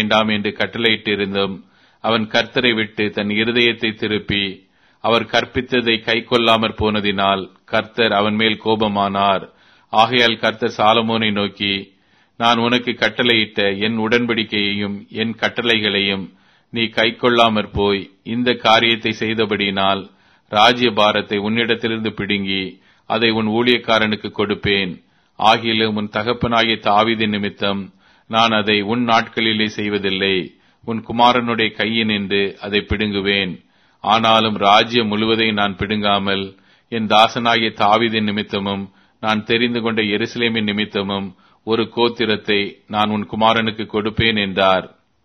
வேண்டாம் என்று கட்டளையிட்டிருந்தும் அவன் கர்த்தரை விட்டு தன் இருதயத்தை திருப்பி அவர் கற்பித்ததை கைக்கொள்ளாமற் போனதினால் கர்த்தர் அவன் மேல் கோபமானார் ஆகையால் கர்த்தர் சாலமோனை நோக்கி நான் உனக்கு கட்டளையிட்ட என் உடன்படிக்கையையும் என் கட்டளைகளையும் நீ கைக்கொள்ளாமற் போய் இந்த காரியத்தை செய்தபடியினால் ராஜ்ய பாரத்தை உன்னிடத்திலிருந்து பிடுங்கி அதை உன் ஊழியக்காரனுக்கு கொடுப்பேன் ஆகிலும் உன் தகப்பனாகிய தாவீதின் நிமித்தம் நான் அதை உன் நாட்களிலே செய்வதில்லை உன் குமாரனுடைய கையினின்று அதை பிடுங்குவேன் ஆனாலும் ராஜ்யம் முழுவதையும் நான் பிடுங்காமல் என் தாசனாகிய தாவீதின் நிமித்தமும் நான் தெரிந்து கொண்ட எருசலேமின் நிமித்தமும் ஒரு கோத்திரத்தை நான் உன் குமாரனுக்கு கொடுப்பேன் என்றார்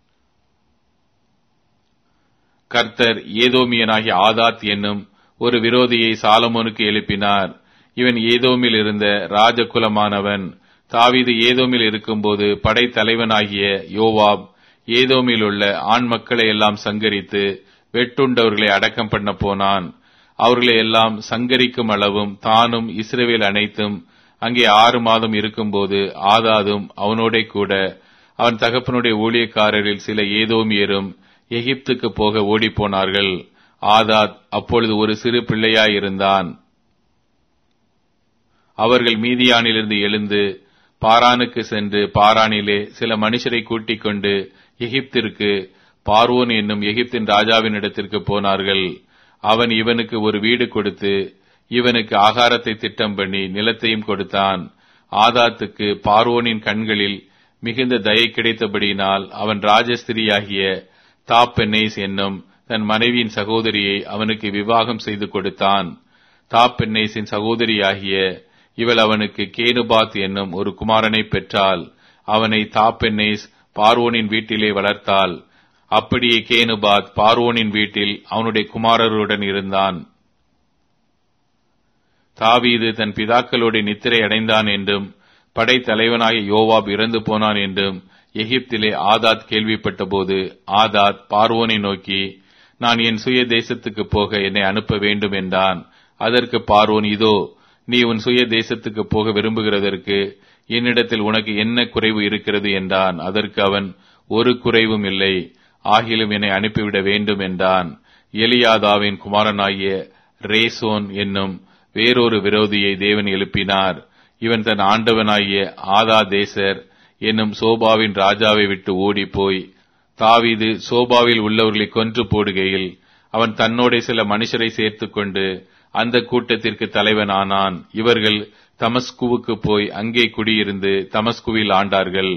கர்த்தர் ஏதோமியனாகிய ஆதாத் என்னும் ஒரு விரோதியை சாலமோனுக்கு எழுப்பினார் இவன் ஏதோமில் இருந்த ராஜகுலமானவன் தாவீது ஏதோமில் இருக்கும்போது படைத்தலைவனாகிய யோவாப் ஏதோமில் உள்ள ஆண் மக்களை எல்லாம் சங்கரித்து வெட்டுண்டவர்களை அடக்கம் பண்ண போனான் அவர்களை எல்லாம் சங்கரிக்கும் அளவும் தானும் இஸ்ரவேல் அனைத்தும் அங்கே ஆறு மாதம் இருக்கும்போது ஆதாதும் அவனோட கூட அவன் தகப்பனுடைய ஊழியக்காரரில் சில ஏதோமியரும் எகிப்துக்கு போக ஓடிப்போனார்கள் ஆதாத் அப்பொழுது ஒரு சிறு பிள்ளையாயிருந்தான் அவர்கள் மீதியானிலிருந்து எழுந்து பாரானுக்கு சென்று பாரானிலே சில மனுஷரை கூட்டிக் கொண்டு எகிப்திற்கு பார்வோன் என்னும் எகிப்தின் ராஜாவின் இடத்திற்கு போனார்கள் அவன் இவனுக்கு ஒரு வீடு கொடுத்து இவனுக்கு ஆகாரத்தை திட்டம் பண்ணி நிலத்தையும் கொடுத்தான் ஆதாத்துக்கு பார்வோனின் கண்களில் மிகுந்த தயை கிடைத்தபடியினால் அவன் ராஜஸ்திரியாகிய தாப்பென்னேஸ் என்னும் தன் மனைவியின் சகோதரியை அவனுக்கு விவாகம் செய்து கொடுத்தான் தாப்பென்னேஸின் சகோதரியாகிய இவள் அவனுக்கு கேனுபாத் என்னும் ஒரு குமாரனை பெற்றாள் அவனை தாப்பென்னேஸ் பார்வோனின் வீட்டிலே வளர்த்தாள் அப்படியே கேனுபாத் பார்வோனின் வீட்டில் அவனுடைய குமாரருடன் இருந்தான் தாவீது தன் பிதாக்களோடு நித்திரை அடைந்தான் என்றும் படைத்தலைவனாகிய யோவாப் இறந்து போனான் என்றும் எகிப்திலே ஆதாத் கேள்விப்பட்டபோது ஆதாத் பார்வோனை நோக்கி நான் என் சுய தேசத்துக்கு போக என்னை அனுப்ப வேண்டும் என்றான் அதற்கு பார்வோன் இதோ நீ உன் சுய தேசத்துக்கு போக விரும்புகிறதற்கு என்னிடத்தில் உனக்கு என்ன குறைவு இருக்கிறது என்றான் அதற்கு அவன் ஒரு குறைவும் இல்லை ஆகிலும் என்னை அனுப்பிவிட வேண்டும் என்றான் எலியாதாவின் குமாரனாகிய ரேசோன் என்னும் வேறொரு விரோதியை தேவன் எழுப்பினார் இவன் தன் ஆண்டவனாகிய ஆதா தேசர் என்னும் சோபாவின் ராஜாவை விட்டு ஓடிப்போய் தாவீது சோபாவில் உள்ளவர்களை கொன்று போடுகையில் அவன் தன்னோட சில மனுஷரை சேர்த்துக் கொண்டு அந்த கூட்டத்திற்கு தலைவனானான் இவர்கள் தமஸ்குவுக்கு போய் அங்கே குடியிருந்து தமஸ்குவில் ஆண்டார்கள்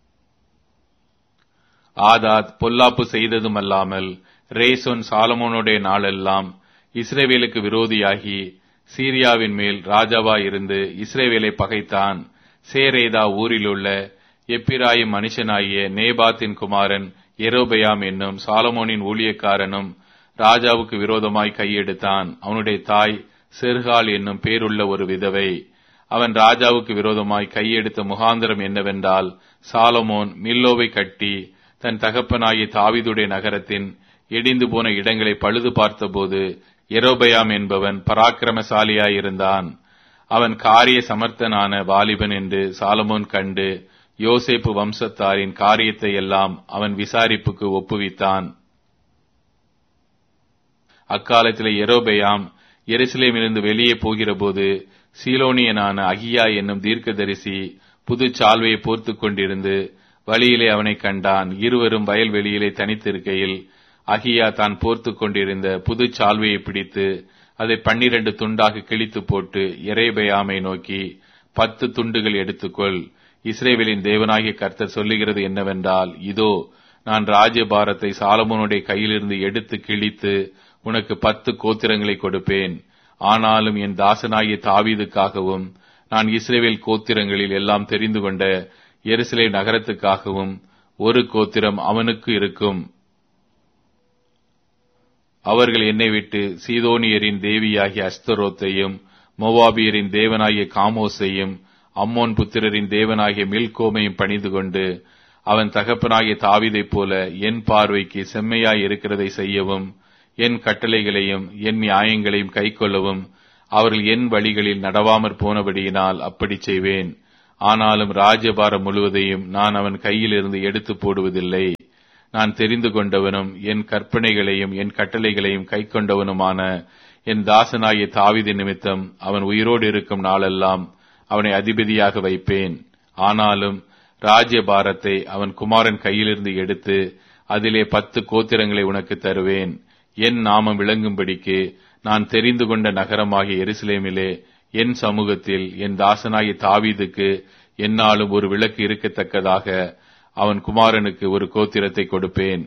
ஆதாத் பொல்லாப்பு செய்ததும் அல்லாமல் ரேசோன் சாலமோனுடைய நாளெல்லாம் இஸ்ரேவேலுக்கு விரோதியாகி சீரியாவின் மேல் ராஜாவாயிருந்து இஸ்ரேவேலை பகைத்தான் சேரேதா ஊரிலுள்ள எப்பிராயும் மனுஷனாகிய நேபாத்தின் குமாரன் எரோபயாம் என்னும் சாலமோனின் ஊழியக்காரனும் ராஜாவுக்கு விரோதமாய் கையெடுத்தான் அவனுடைய தாய் செர்கால் என்னும் பேருள்ள ஒரு விதவை அவன் ராஜாவுக்கு விரோதமாய் கையெடுத்த முகாந்திரம் என்னவென்றால் சாலமோன் மில்லோவை கட்டி தன் தகப்பனாகிய தாவிதுடைய நகரத்தின் இடிந்து போன இடங்களை பழுது பார்த்தபோது எரோபயாம் என்பவன் பராக்கிரமசாலியாயிருந்தான் அவன் காரிய சமர்த்தனான வாலிபன் என்று சாலமோன் கண்டு யோசேப்பு வம்சத்தாரின் காரியத்தை எல்லாம் அவன் விசாரிப்புக்கு ஒப்புவித்தான் அக்காலத்தில் எரோபெயாம் எருசலேமிலிருந்து வெளியே போகிறபோது சீலோனியனான அகியா என்னும் தீர்க்கதரிசி புது சால்வையை போர்த்து கொண்டிருந்து வழியிலே அவனை கண்டான் இருவரும் வயல்வெளியிலே தனித்திருக்கையில் அகியா தான் போர்த்து கொண்டிருந்த புது சால்வையை பிடித்து அதை பன்னிரண்டு துண்டாக கிழித்து போட்டு எரேபயாமை நோக்கி பத்து துண்டுகள் எடுத்துக்கொள் இஸ்ரேவேலின் தேவனாகிய கர்த்தர் சொல்லுகிறது என்னவென்றால் இதோ நான் ராஜ்யபாரத்தை சாலமோனுடைய கையிலிருந்து எடுத்து கிழித்து உனக்கு பத்து கோத்திரங்களை கொடுப்பேன் ஆனாலும் என் தாசனாகிய தாவீதுக்காகவும் நான் இஸ்ரேவேல் கோத்திரங்களில் எல்லாம் தெரிந்து கொண்ட எருசலே நகரத்துக்காகவும் ஒரு கோத்திரம் அவனுக்கு இருக்கும் அவர்கள் என்னை விட்டு சீதோனியரின் தேவியாகிய அஸ்தரோத்தையும் மோவாபியரின் தேவனாகிய காமோஸையும் அம்மோன் புத்திரரின் தேவனாகிய மில்கோமையும் பணிந்து கொண்டு அவன் தகப்பனாகிய தாவிதைப் போல என் பார்வைக்கு செம்மையாய் இருக்கிறதை செய்யவும் என் கட்டளைகளையும் என் நியாயங்களையும் கைக்கொள்ளவும் அவர்கள் என் வழிகளில் நடவாமற் போனபடியினால் அப்படி செய்வேன் ஆனாலும் ராஜபாரம் முழுவதையும் நான் அவன் கையிலிருந்து எடுத்து போடுவதில்லை நான் தெரிந்து கொண்டவனும் என் கற்பனைகளையும் என் கட்டளைகளையும் கைக்கொண்டவனுமான என் தாசனாகிய தாவிதி நிமித்தம் அவன் உயிரோடு இருக்கும் நாளெல்லாம் அவனை அதிபதியாக வைப்பேன் ஆனாலும் ராஜ்ய பாரத்தை அவன் குமாரன் கையிலிருந்து எடுத்து அதிலே பத்து கோத்திரங்களை உனக்கு தருவேன் என் நாமம் விளங்கும்படிக்கு நான் தெரிந்து கொண்ட நகரமாகிய எருசலேமிலே என் சமூகத்தில் என் தாசனாகிய தாவீதுக்கு என்னாலும் ஒரு விளக்கு இருக்கத்தக்கதாக அவன் குமாரனுக்கு ஒரு கோத்திரத்தை கொடுப்பேன்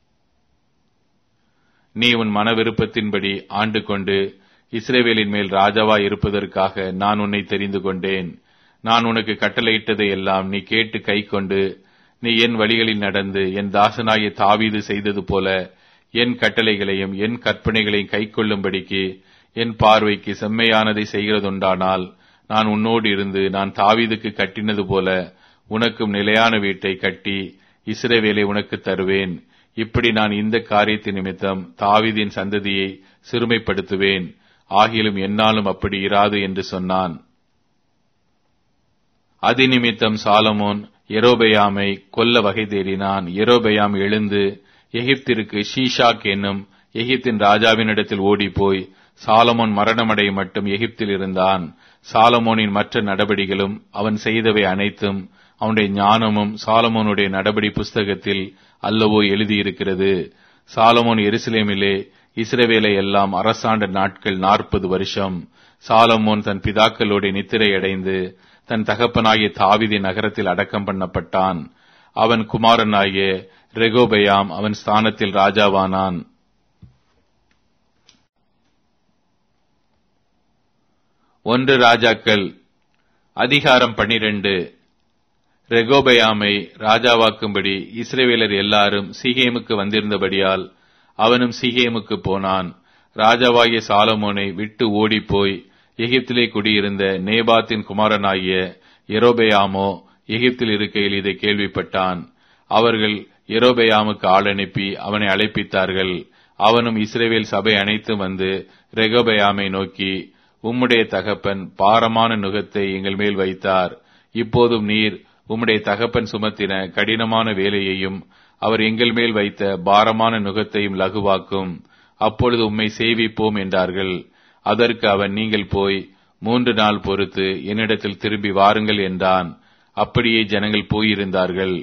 நீ உன் மன விருப்பத்தின்படி ஆண்டு கொண்டு இஸ்ரேவேலின் மேல் ராஜாவாய் இருப்பதற்காக நான் உன்னை தெரிந்து கொண்டேன் நான் உனக்கு கட்டளையிட்டதை எல்லாம் நீ கேட்டு கை கொண்டு நீ என் வழிகளில் நடந்து என் தாசனாகிய தாவீது செய்தது போல என் கட்டளைகளையும் என் கற்பனைகளையும் கைக்கொள்ளும்படிக்கு என் பார்வைக்கு செம்மையானதை செய்கிறதுண்டானால் நான் உன்னோடு இருந்து நான் தாவீதுக்கு கட்டினது போல உனக்கும் நிலையான வீட்டை கட்டி இஸ்ரவேலை உனக்கு தருவேன் இப்படி நான் இந்த காரியத்தின் நிமித்தம் தாவீதின் சந்ததியை சிறுமைப்படுத்துவேன் ஆகிலும் என்னாலும் அப்படி இராது என்று சொன்னான் அதிநிமித்தம் சாலமோன் எரோபெயாமை கொல்ல வகை தேடினான் எரோபெயாம் எழுந்து எகிப்திற்கு ஷீஷாக் என்னும் எகிப்தின் ராஜாவினிடத்தில் ஓடிப்போய் சாலமோன் மரணமடைய மட்டும் எகிப்தில் இருந்தான் சாலமோனின் மற்ற நடபடிகளும் அவன் செய்தவை அனைத்தும் அவனுடைய ஞானமும் சாலமோனுடைய நடபடி புஸ்தகத்தில் அல்லவோ எழுதியிருக்கிறது சாலமோன் எருசலேமிலே இஸ்ரவேலை எல்லாம் அரசாண்ட நாட்கள் நாற்பது வருஷம் சாலமோன் தன் பிதாக்களோட நித்திரையடைந்து தன் தகப்பனாகிய தாவிதி நகரத்தில் அடக்கம் பண்ணப்பட்டான் அவன் குமாரனாகிய ரெகோபயாம் அவன் ஸ்தானத்தில் ராஜாவானான் ஒன்று ராஜாக்கள் அதிகாரம் பனிரெண்டு ரெகோபயாமை ராஜாவாக்கும்படி இஸ்ரேவேலர் எல்லாரும் சீகேமுக்கு வந்திருந்தபடியால் அவனும் சீகேமுக்கு போனான் ராஜாவாகிய சாலமோனை விட்டு ஓடிப்போய் எகிப்திலே குடியிருந்த நேபாத்தின் குமாரனாகிய எரோபெயாமோ எகிப்தில் இருக்கையில் இதை கேள்விப்பட்டான் அவர்கள் எரோபெயாமுக்கு ஆள் அனுப்பி அவனை அழைப்பித்தார்கள் அவனும் இஸ்ரேவேல் சபை அனைத்தும் வந்து ரெகோபெயாமை நோக்கி உம்முடைய தகப்பன் பாரமான நுகத்தை எங்கள் மேல் வைத்தார் இப்போதும் நீர் உம்முடைய தகப்பன் சுமத்தின கடினமான வேலையையும் அவர் எங்கள் மேல் வைத்த பாரமான நுகத்தையும் லகுவாக்கும் அப்பொழுது உம்மை சேவிப்போம் என்றார்கள் அதற்கு அவன் நீங்கள் போய் மூன்று நாள் பொறுத்து என்னிடத்தில் திரும்பி வாருங்கள் என்றான் அப்படியே ஜனங்கள் போயிருந்தார்கள்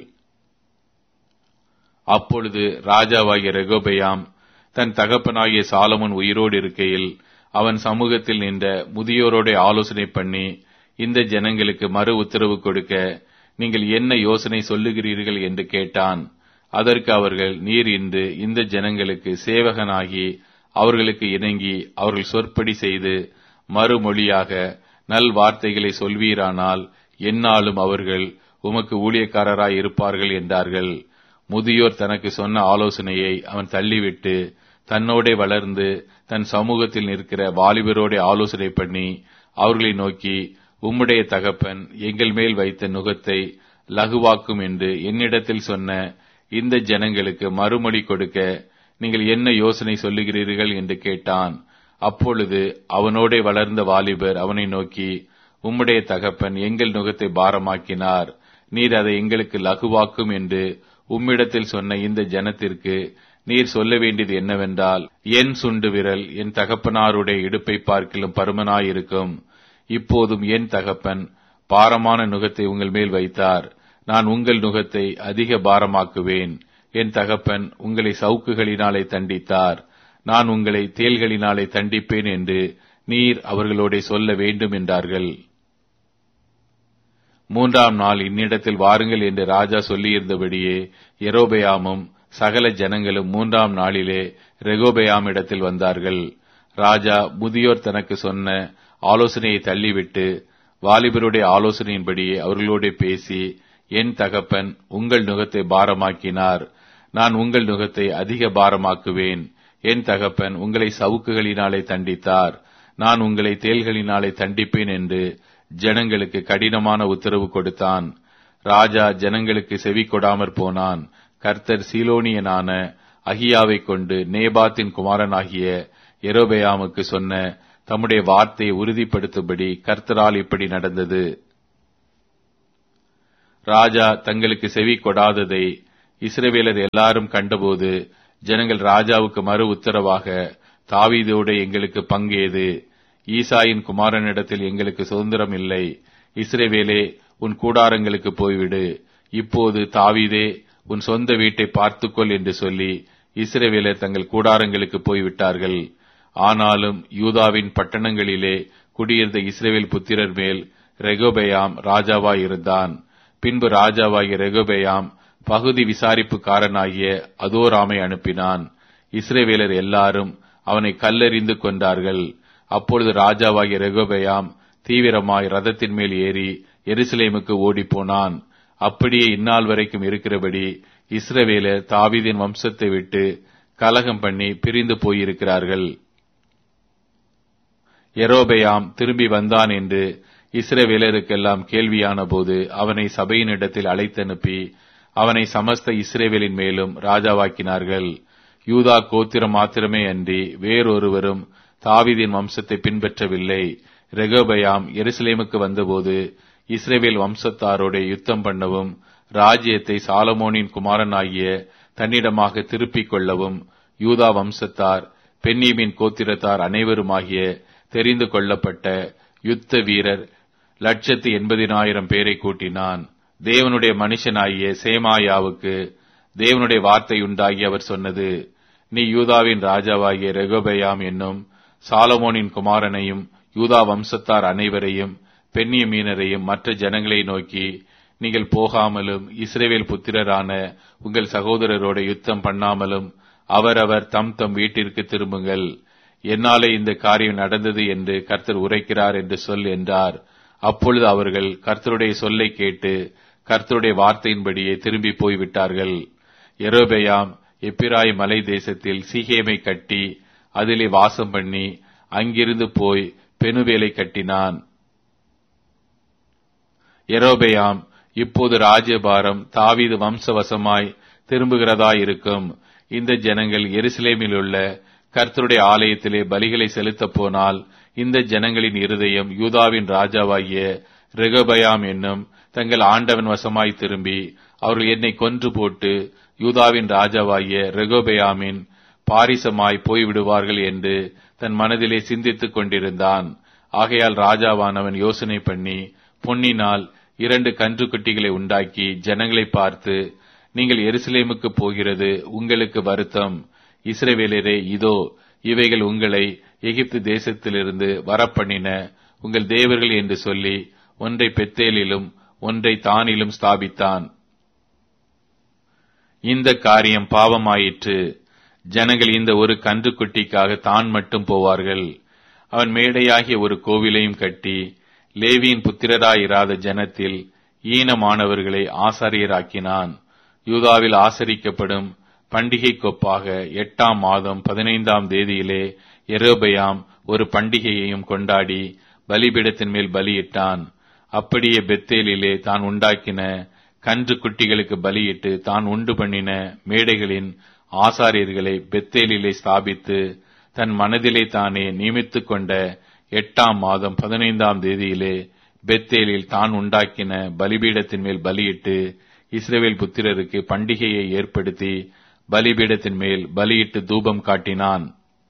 அப்பொழுது ராஜாவாகிய ரெகோபெயாம் தன் தகப்பனாகிய சாலமன் உயிரோடு இருக்கையில் அவன் சமூகத்தில் நின்ற முதியோரோட ஆலோசனை பண்ணி இந்த ஜனங்களுக்கு மறு உத்தரவு கொடுக்க நீங்கள் என்ன யோசனை சொல்லுகிறீர்கள் என்று கேட்டான் அதற்கு அவர்கள் நீர் இன்று இந்த ஜனங்களுக்கு சேவகனாகி அவர்களுக்கு இணங்கி அவர்கள் சொற்படி செய்து மறுமொழியாக நல் வார்த்தைகளை சொல்வீரானால் என்னாலும் அவர்கள் உமக்கு ஊழியக்காரராய் இருப்பார்கள் என்றார்கள் முதியோர் தனக்கு சொன்ன ஆலோசனையை அவன் தள்ளிவிட்டு தன்னோடே வளர்ந்து தன் சமூகத்தில் நிற்கிற வாலிபரோட ஆலோசனை பண்ணி அவர்களை நோக்கி உம்முடைய தகப்பன் எங்கள் மேல் வைத்த நுகத்தை லகுவாக்கும் என்று என்னிடத்தில் சொன்ன இந்த ஜனங்களுக்கு மறுமொழி கொடுக்க நீங்கள் என்ன யோசனை சொல்லுகிறீர்கள் என்று கேட்டான் அப்பொழுது அவனோடே வளர்ந்த வாலிபர் அவனை நோக்கி உம்முடைய தகப்பன் எங்கள் நுகத்தை பாரமாக்கினார் நீர் அதை எங்களுக்கு லகுவாக்கும் என்று உம்மிடத்தில் சொன்ன இந்த ஜனத்திற்கு நீர் சொல்ல வேண்டியது என்னவென்றால் என் சுண்டு விரல் என் தகப்பனாருடைய இடுப்பை பார்க்கிலும் பருமனாயிருக்கும் இப்போதும் என் தகப்பன் பாரமான நுகத்தை உங்கள் மேல் வைத்தார் நான் உங்கள் நுகத்தை அதிக பாரமாக்குவேன் என் தகப்பன் உங்களை சவுக்குகளினாலே தண்டித்தார் நான் உங்களை தேல்களினாலே தண்டிப்பேன் என்று நீர் அவர்களோட சொல்ல வேண்டும் என்றார்கள் மூன்றாம் நாள் இன்னிடத்தில் வாருங்கள் என்று ராஜா சொல்லியிருந்தபடியே எரோபயாமும் சகல ஜனங்களும் மூன்றாம் நாளிலே ரெகோபயாமிடத்தில் வந்தார்கள் ராஜா முதியோர் தனக்கு சொன்ன ஆலோசனையை தள்ளிவிட்டு வாலிபருடைய ஆலோசனையின்படியே அவர்களோட பேசி என் தகப்பன் உங்கள் நுகத்தை பாரமாக்கினார் நான் உங்கள் நுகத்தை அதிக பாரமாக்குவேன் என் தகப்பன் உங்களை சவுக்குகளினாலே தண்டித்தார் நான் உங்களை தேல்களினாலே தண்டிப்பேன் என்று ஜனங்களுக்கு கடினமான உத்தரவு கொடுத்தான் ராஜா ஜனங்களுக்கு செவி கொடாமற் போனான் கர்த்தர் சீலோனியனான அகியாவை கொண்டு நேபாத்தின் குமாரனாகிய எரோபெயாமுக்கு சொன்ன தம்முடைய வார்த்தையை உறுதிப்படுத்தும்படி கர்த்தரால் இப்படி நடந்தது ராஜா தங்களுக்கு செவி கொடாததை இஸ்ரவேலர் எல்லாரும் கண்டபோது ஜனங்கள் ராஜாவுக்கு மறு உத்தரவாக தாவீதோடு எங்களுக்கு பங்கேது ஈசாயின் குமாரனிடத்தில் எங்களுக்கு சுதந்திரம் இல்லை இஸ்ரவேலே உன் கூடாரங்களுக்கு போய்விடு இப்போது தாவீதே உன் சொந்த வீட்டை பார்த்துக்கொள் என்று சொல்லி இஸ்ரவேலர் தங்கள் கூடாரங்களுக்கு போய்விட்டார்கள் ஆனாலும் யூதாவின் பட்டணங்களிலே குடியிருந்த இஸ்ரேவேல் புத்திரர் மேல் ரெகோபெயாம் ராஜாவாய் இருந்தான் பின்பு ராஜாவாகிய ரெகோபெயாம் பகுதி விசாரிப்புக்காரனாகிய அதோராமை அனுப்பினான் இஸ்ரேவேலர் எல்லாரும் அவனை கல்லெறிந்து கொண்டார்கள் அப்பொழுது ராஜாவாகிய ரெகோபெயாம் தீவிரமாய் ரதத்தின் மேல் ஏறி எருசலேமுக்கு ஓடிப்போனான் அப்படியே இந்நாள் வரைக்கும் இருக்கிறபடி இஸ்ரவேலர் தாவீதின் வம்சத்தை விட்டு கலகம் பண்ணி பிரிந்து போயிருக்கிறார்கள் எரோபெயாம் திரும்பி வந்தான் என்று இஸ்ரவேலருக்கெல்லாம் கேள்வியான போது அவனை சபையினிடத்தில் அழைத்தனுப்பி அவனை சமஸ்த இஸ்ரேவேலின் மேலும் ராஜாவாக்கினார்கள் யூதா கோத்திரம் மாத்திரமே அன்றி வேறொருவரும் தாவீதின் வம்சத்தை பின்பற்றவில்லை ரெகோபயாம் எருசலேமுக்கு வந்தபோது இஸ்ரேவேல் வம்சத்தாரோட யுத்தம் பண்ணவும் ராஜ்யத்தை சாலமோனின் குமாரனாகிய தன்னிடமாக திருப்பிக் கொள்ளவும் யூதா வம்சத்தார் பென்னீமின் கோத்திரத்தார் அனைவருமாகிய தெரிந்து கொள்ளப்பட்ட யுத்த வீரர் லட்சத்து எண்பதினாயிரம் பேரை கூட்டினான் தேவனுடைய மனுஷனாகிய சேமாயாவுக்கு தேவனுடைய வார்த்தை உண்டாகி அவர் சொன்னது நீ யூதாவின் ராஜாவாகிய ரெகோபயாம் என்னும் சாலமோனின் குமாரனையும் யூதா வம்சத்தார் அனைவரையும் பெண்ணிய மீனரையும் மற்ற ஜனங்களை நோக்கி நீங்கள் போகாமலும் இஸ்ரேவேல் புத்திரரான உங்கள் சகோதரரோட யுத்தம் பண்ணாமலும் அவரவர் தம் தம் வீட்டிற்கு திரும்புங்கள் என்னாலே இந்த காரியம் நடந்தது என்று கர்த்தர் உரைக்கிறார் என்று சொல் என்றார் அப்பொழுது அவர்கள் கர்த்தருடைய சொல்லை கேட்டு கர்த்தருடைய வார்த்தையின்படியே திரும்பி போய்விட்டார்கள் எரோபெயாம் எப்பிராய் மலை தேசத்தில் சீகேமை கட்டி அதிலே வாசம் பண்ணி அங்கிருந்து போய் பெணுவேலை கட்டினான் எரோபெயாம் இப்போது ராஜ்யபாரம் தாவீது வம்சவசமாய் திரும்புகிறதாயிருக்கும் இந்த ஜனங்கள் எருசலேமில் உள்ள கர்த்தருடைய ஆலயத்திலே பலிகளை செலுத்தப் போனால் இந்த ஜனங்களின் இருதயம் யூதாவின் ராஜாவாகிய ரெகபயாம் என்னும் தங்கள் ஆண்டவன் வசமாய் திரும்பி அவர்கள் என்னை கொன்று போட்டு யூதாவின் ராஜாவாகிய ரெகோபயாமின் பாரிசமாய் போய்விடுவார்கள் என்று தன் மனதிலே சிந்தித்துக் கொண்டிருந்தான் ஆகையால் ராஜாவானவன் யோசனை பண்ணி பொன்னினால் இரண்டு கன்றுக்குட்டிகளை உண்டாக்கி ஜனங்களை பார்த்து நீங்கள் எருசலேமுக்கு போகிறது உங்களுக்கு வருத்தம் இஸ்ரவேலரே இதோ இவைகள் உங்களை எகிப்து தேசத்திலிருந்து வரப்பண்ணின உங்கள் தேவர்கள் என்று சொல்லி ஒன்றை பெத்தேலிலும் ஒன்றை தானிலும் ஸ்தாபித்தான் இந்த காரியம் பாவமாயிற்று ஜனங்கள் இந்த ஒரு கன்றுக்குட்டிக்காக தான் மட்டும் போவார்கள் அவன் மேடையாகிய ஒரு கோவிலையும் கட்டி லேவியின் புத்திரராயிராத ஜனத்தில் ஈனமானவர்களை ஆசாரியராக்கினான் யூதாவில் ஆசரிக்கப்படும் பண்டிகை கொப்பாக எட்டாம் மாதம் பதினைந்தாம் தேதியிலே எரோபயாம் ஒரு பண்டிகையையும் கொண்டாடி பலிபீடத்தின் மேல் பலியிட்டான் அப்படியே பெத்தேலிலே தான் உண்டாக்கின கன்று குட்டிகளுக்கு பலியிட்டு தான் உண்டு பண்ணின மேடைகளின் ஆசாரியர்களை பெத்தேலிலே ஸ்தாபித்து தன் மனதிலே தானே நியமித்துக் கொண்ட எட்டாம் மாதம் பதினைந்தாம் தேதியிலே பெத்தேலில் தான் உண்டாக்கின பலிபீடத்தின் மேல் பலியிட்டு இஸ்ரேவேல் புத்திரருக்கு பண்டிகையை ஏற்படுத்தி பலிபீடத்தின் மேல் பலியிட்டு தூபம் காட்டினான்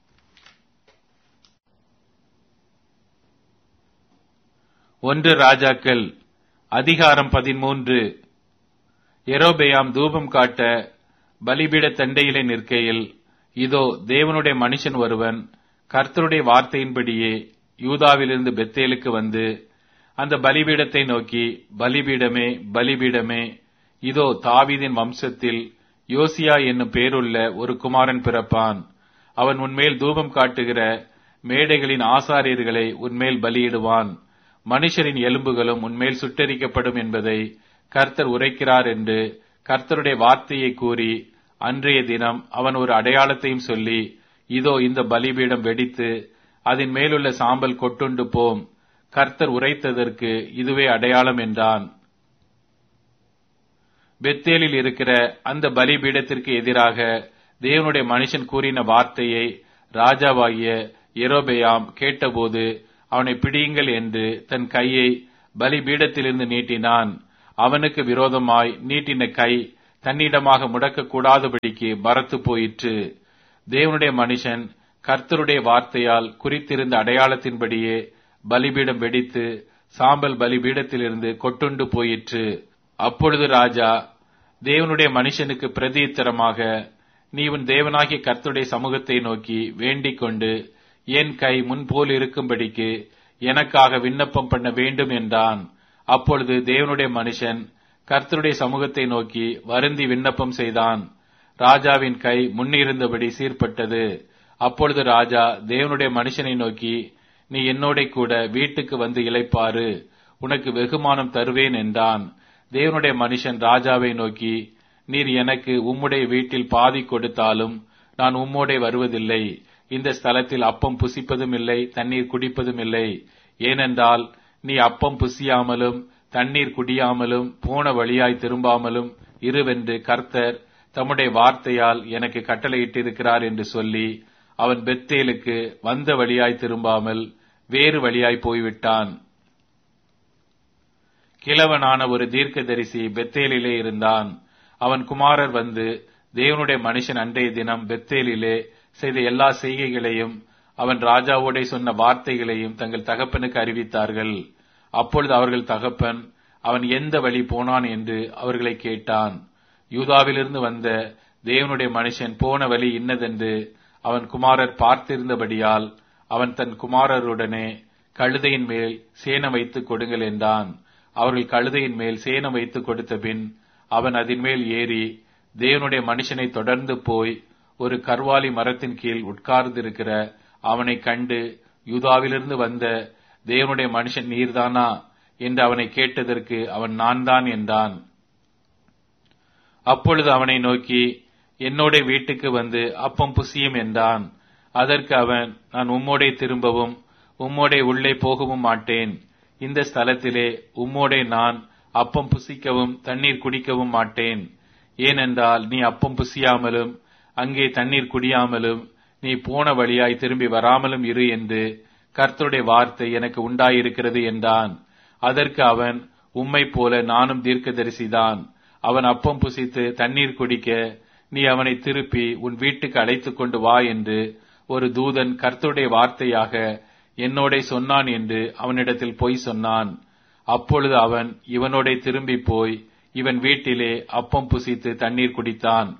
ஒன்று ராஜாக்கள் அதிகாரம் பதிமூன்று எரோபெயாம் தூபம் காட்ட பலிபீட தண்டையிலே நிற்கையில் இதோ தேவனுடைய மனுஷன் ஒருவன் கர்த்தருடைய வார்த்தையின்படியே யூதாவிலிருந்து பெத்தேலுக்கு வந்து அந்த பலிபீடத்தை நோக்கி பலிபீடமே பலிபீடமே இதோ தாவீதின் வம்சத்தில் யோசியா என்னும் பேருள்ள ஒரு குமாரன் பிறப்பான் அவன் உன்மேல் தூபம் காட்டுகிற மேடைகளின் ஆசாரியர்களை உன்மேல் பலியிடுவான் மனுஷரின் எலும்புகளும் உன்மேல் சுட்டரிக்கப்படும் என்பதை கர்த்தர் உரைக்கிறார் என்று கர்த்தருடைய வார்த்தையை கூறி அன்றைய தினம் அவன் ஒரு அடையாளத்தையும் சொல்லி இதோ இந்த பலிபீடம் வெடித்து அதன் மேலுள்ள சாம்பல் கொட்டுண்டு போம் கர்த்தர் உரைத்ததற்கு இதுவே அடையாளம் என்றான் பெத்தேலில் இருக்கிற அந்த பலிபீடத்திற்கு எதிராக தேவனுடைய மனுஷன் கூறின வார்த்தையை ராஜாவாகிய எரோபெயாம் கேட்டபோது அவனை பிடியுங்கள் என்று தன் கையை பலிபீடத்திலிருந்து நீட்டினான் அவனுக்கு விரோதமாய் நீட்டின கை தன்னிடமாக முடக்கக்கூடாதபடிக்கு பரத்து போயிற்று தேவனுடைய மனுஷன் கர்த்தருடைய வார்த்தையால் குறித்திருந்த அடையாளத்தின்படியே பலிபீடம் வெடித்து சாம்பல் பலிபீடத்திலிருந்து கொட்டுண்டு போயிற்று அப்பொழுது ராஜா தேவனுடைய மனுஷனுக்கு பிரதியுத்தரமாக நீ உன் தேவனாகிய கர்த்தருடைய சமூகத்தை நோக்கி வேண்டிக் கொண்டு என் கை முன்போல் இருக்கும்படிக்கு எனக்காக விண்ணப்பம் பண்ண வேண்டும் என்றான் அப்பொழுது தேவனுடைய மனுஷன் கர்த்தருடைய சமூகத்தை நோக்கி வருந்தி விண்ணப்பம் செய்தான் ராஜாவின் கை முன்னிருந்தபடி சீர்பட்டது அப்பொழுது ராஜா தேவனுடைய மனுஷனை நோக்கி நீ என்னோட கூட வீட்டுக்கு வந்து இளைப்பாரு உனக்கு வெகுமானம் தருவேன் என்றான் தேவனுடைய மனுஷன் ராஜாவை நோக்கி நீர் எனக்கு உம்முடைய வீட்டில் பாதி கொடுத்தாலும் நான் உம்மோடே வருவதில்லை இந்த ஸ்தலத்தில் அப்பம் புசிப்பதும் இல்லை தண்ணீர் குடிப்பதும் இல்லை ஏனென்றால் நீ அப்பம் புசியாமலும் தண்ணீர் குடியாமலும் போன வழியாய் திரும்பாமலும் இருவென்று கர்த்தர் தம்முடைய வார்த்தையால் எனக்கு கட்டளையிட்டிருக்கிறார் என்று சொல்லி அவன் பெத்தேலுக்கு வந்த வழியாய் திரும்பாமல் வேறு வழியாய் போய்விட்டான் கிழவனான ஒரு தீர்க்கதரிசி பெத்தேலிலே இருந்தான் அவன் குமாரர் வந்து தேவனுடைய மனுஷன் அன்றைய தினம் பெத்தேலிலே செய்த எல்லா செய்கைகளையும் அவன் ராஜாவோடே சொன்ன வார்த்தைகளையும் தங்கள் தகப்பனுக்கு அறிவித்தார்கள் அப்பொழுது அவர்கள் தகப்பன் அவன் எந்த வழி போனான் என்று அவர்களை கேட்டான் யூதாவிலிருந்து வந்த தேவனுடைய மனுஷன் போன வழி இன்னதென்று அவன் குமாரர் பார்த்திருந்தபடியால் அவன் தன் குமாரருடனே கழுதையின் மேல் சேனம் வைத்துக் கொடுங்கள் என்றான் அவர்கள் கழுதையின் மேல் சேனம் வைத்துக் கொடுத்த பின் அவன் அதன் மேல் ஏறி தேவனுடைய மனுஷனை தொடர்ந்து போய் ஒரு கர்வாலி மரத்தின் கீழ் உட்கார்ந்திருக்கிற அவனை கண்டு யூதாவிலிருந்து வந்த தேவனுடைய மனுஷன் நீர்தானா என்று அவனை கேட்டதற்கு அவன் நான் தான் என்றான் அப்பொழுது அவனை நோக்கி என்னோட வீட்டுக்கு வந்து அப்பம் புசியும் என்றான் அதற்கு அவன் நான் உம்மோடே திரும்பவும் உம்மோடே உள்ளே போகவும் மாட்டேன் இந்த ஸ்தலத்திலே உம்மோடே நான் அப்பம் புசிக்கவும் தண்ணீர் குடிக்கவும் மாட்டேன் ஏனென்றால் நீ அப்பம் புசியாமலும் அங்கே தண்ணீர் குடியாமலும் நீ போன வழியாய் திரும்பி வராமலும் இரு என்று கர்த்தருடைய வார்த்தை எனக்கு உண்டாயிருக்கிறது என்றான் அதற்கு அவன் உம்மை போல நானும் தீர்க்கதரிசிதான் அவன் அப்பம் புசித்து தண்ணீர் குடிக்க நீ அவனை திருப்பி உன் வீட்டுக்கு அழைத்துக் கொண்டு வா என்று ஒரு தூதன் கர்த்தருடைய வார்த்தையாக என்னோட சொன்னான் என்று அவனிடத்தில் பொய் சொன்னான் அப்பொழுது அவன் இவனோட திரும்பி போய் இவன் வீட்டிலே அப்பம் புசித்து தண்ணீர் குடித்தான்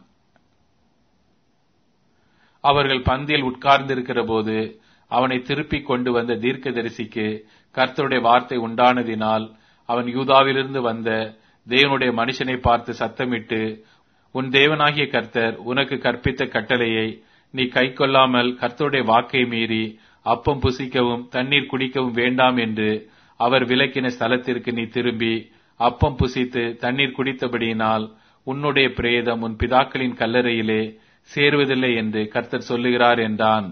அவர்கள் பந்தியில் உட்கார்ந்திருக்கிற போது அவனை திருப்பிக் கொண்டு வந்த தீர்க்கதரிசிக்கு கர்த்தருடைய வார்த்தை உண்டானதினால் அவன் யூதாவிலிருந்து வந்த தேவனுடைய மனுஷனை பார்த்து சத்தமிட்டு உன் தேவனாகிய கர்த்தர் உனக்கு கற்பித்த கட்டளையை நீ கைக்கொள்ளாமல் கர்த்தருடைய வாக்கை மீறி அப்பம் புசிக்கவும் தண்ணீர் குடிக்கவும் வேண்டாம் என்று அவர் விலக்கின ஸ்தலத்திற்கு நீ திரும்பி அப்பம் புசித்து தண்ணீர் குடித்தபடியினால் உன்னுடைய பிரேதம் உன் பிதாக்களின் கல்லறையிலே சேருவதில்லை என்று கர்த்தர் சொல்லுகிறார் என்றான்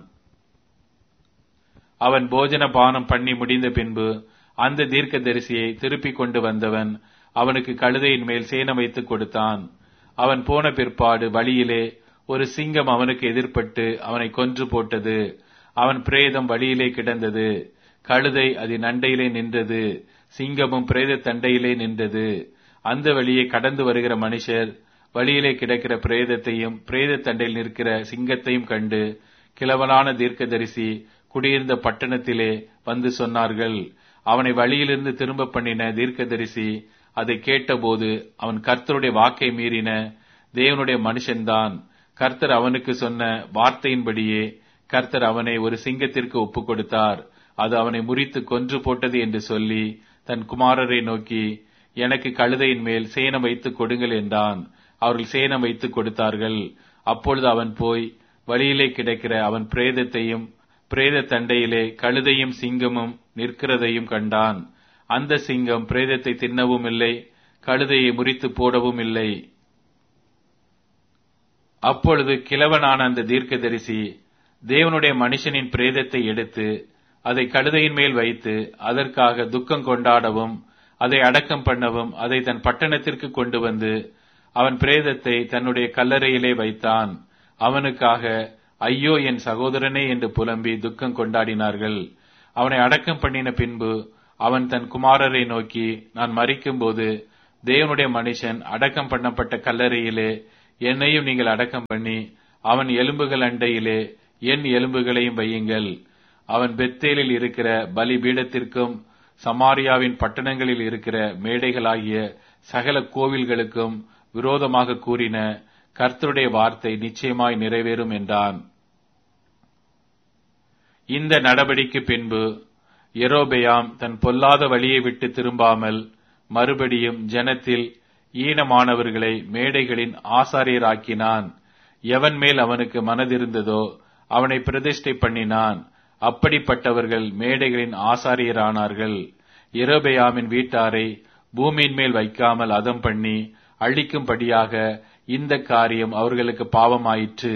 அவன் போஜன பானம் பண்ணி முடிந்த பின்பு அந்த தீர்க்க தரிசியை திருப்பிக் கொண்டு வந்தவன் அவனுக்கு கழுதையின் மேல் சேனம் வைத்துக் கொடுத்தான் அவன் போன பிற்பாடு வழியிலே ஒரு சிங்கம் அவனுக்கு எதிர்ப்பட்டு அவனை கொன்று போட்டது அவன் பிரேதம் வழியிலே கிடந்தது கழுதை அதன் அண்டையிலே நின்றது சிங்கமும் பிரேத தண்டையிலே நின்றது அந்த வழியே கடந்து வருகிற மனுஷர் வழியிலே கிடக்கிற பிரேதத்தையும் பிரேத தண்டையில் நிற்கிற சிங்கத்தையும் கண்டு கிழவனான தீர்க்கதரிசி குடியிருந்த பட்டணத்திலே வந்து சொன்னார்கள் அவனை வழியிலிருந்து திரும்ப பண்ணின தீர்க்கதரிசி அதை கேட்டபோது அவன் கர்த்தருடைய வாக்கை மீறின தேவனுடைய மனுஷன்தான் கர்த்தர் அவனுக்கு சொன்ன வார்த்தையின்படியே கர்த்தர் அவனை ஒரு சிங்கத்திற்கு ஒப்புக் கொடுத்தார் அது அவனை முறித்து கொன்று போட்டது என்று சொல்லி தன் குமாரரை நோக்கி எனக்கு கழுதையின் மேல் சேனம் வைத்துக் கொடுங்கள் என்றான் அவர்கள் சேனம் வைத்துக் கொடுத்தார்கள் அப்பொழுது அவன் போய் வழியிலே கிடக்கிற அவன் பிரேதத்தையும் பிரேத தண்டையிலே கழுதையும் சிங்கமும் நிற்கிறதையும் கண்டான் அந்த சிங்கம் பிரேதத்தை தின்னவும் இல்லை கழுதையை முறித்து போடவும் இல்லை அப்பொழுது கிழவனான அந்த தீர்க்கதரிசி தேவனுடைய மனுஷனின் பிரேதத்தை எடுத்து அதை கழுதையின் மேல் வைத்து அதற்காக துக்கம் கொண்டாடவும் அதை அடக்கம் பண்ணவும் அதை தன் பட்டணத்திற்கு கொண்டு வந்து அவன் பிரேதத்தை தன்னுடைய கல்லறையிலே வைத்தான் அவனுக்காக ஐயோ என் சகோதரனே என்று புலம்பி துக்கம் கொண்டாடினார்கள் அவனை அடக்கம் பண்ணின பின்பு அவன் தன் குமாரரை நோக்கி நான் மறிக்கும்போது தேவனுடைய மனுஷன் அடக்கம் பண்ணப்பட்ட கல்லறையிலே என்னையும் நீங்கள் அடக்கம் பண்ணி அவன் எலும்புகள் அண்டையிலே என் எலும்புகளையும் வையுங்கள் அவன் பெத்தேலில் இருக்கிற பலிபீடத்திற்கும் சமாரியாவின் பட்டணங்களில் இருக்கிற மேடைகளாகிய சகல கோவில்களுக்கும் விரோதமாக கூறின கர்த்தருடைய வார்த்தை நிச்சயமாய் நிறைவேறும் என்றான் இந்த நடவடிக்கை பின்பு எரோபெயாம் தன் பொல்லாத வழியை விட்டு திரும்பாமல் மறுபடியும் ஜனத்தில் ஈனமானவர்களை மேடைகளின் ஆசாரியராக்கினான் எவன் மேல் அவனுக்கு மனதிருந்ததோ அவனை பிரதிஷ்டை பண்ணினான் அப்படிப்பட்டவர்கள் மேடைகளின் ஆசாரியரானார்கள் எரோபெயாமின் வீட்டாரை பூமியின் மேல் வைக்காமல் அதம் பண்ணி அழிக்கும்படியாக இந்த காரியம் அவர்களுக்கு பாவமாயிற்று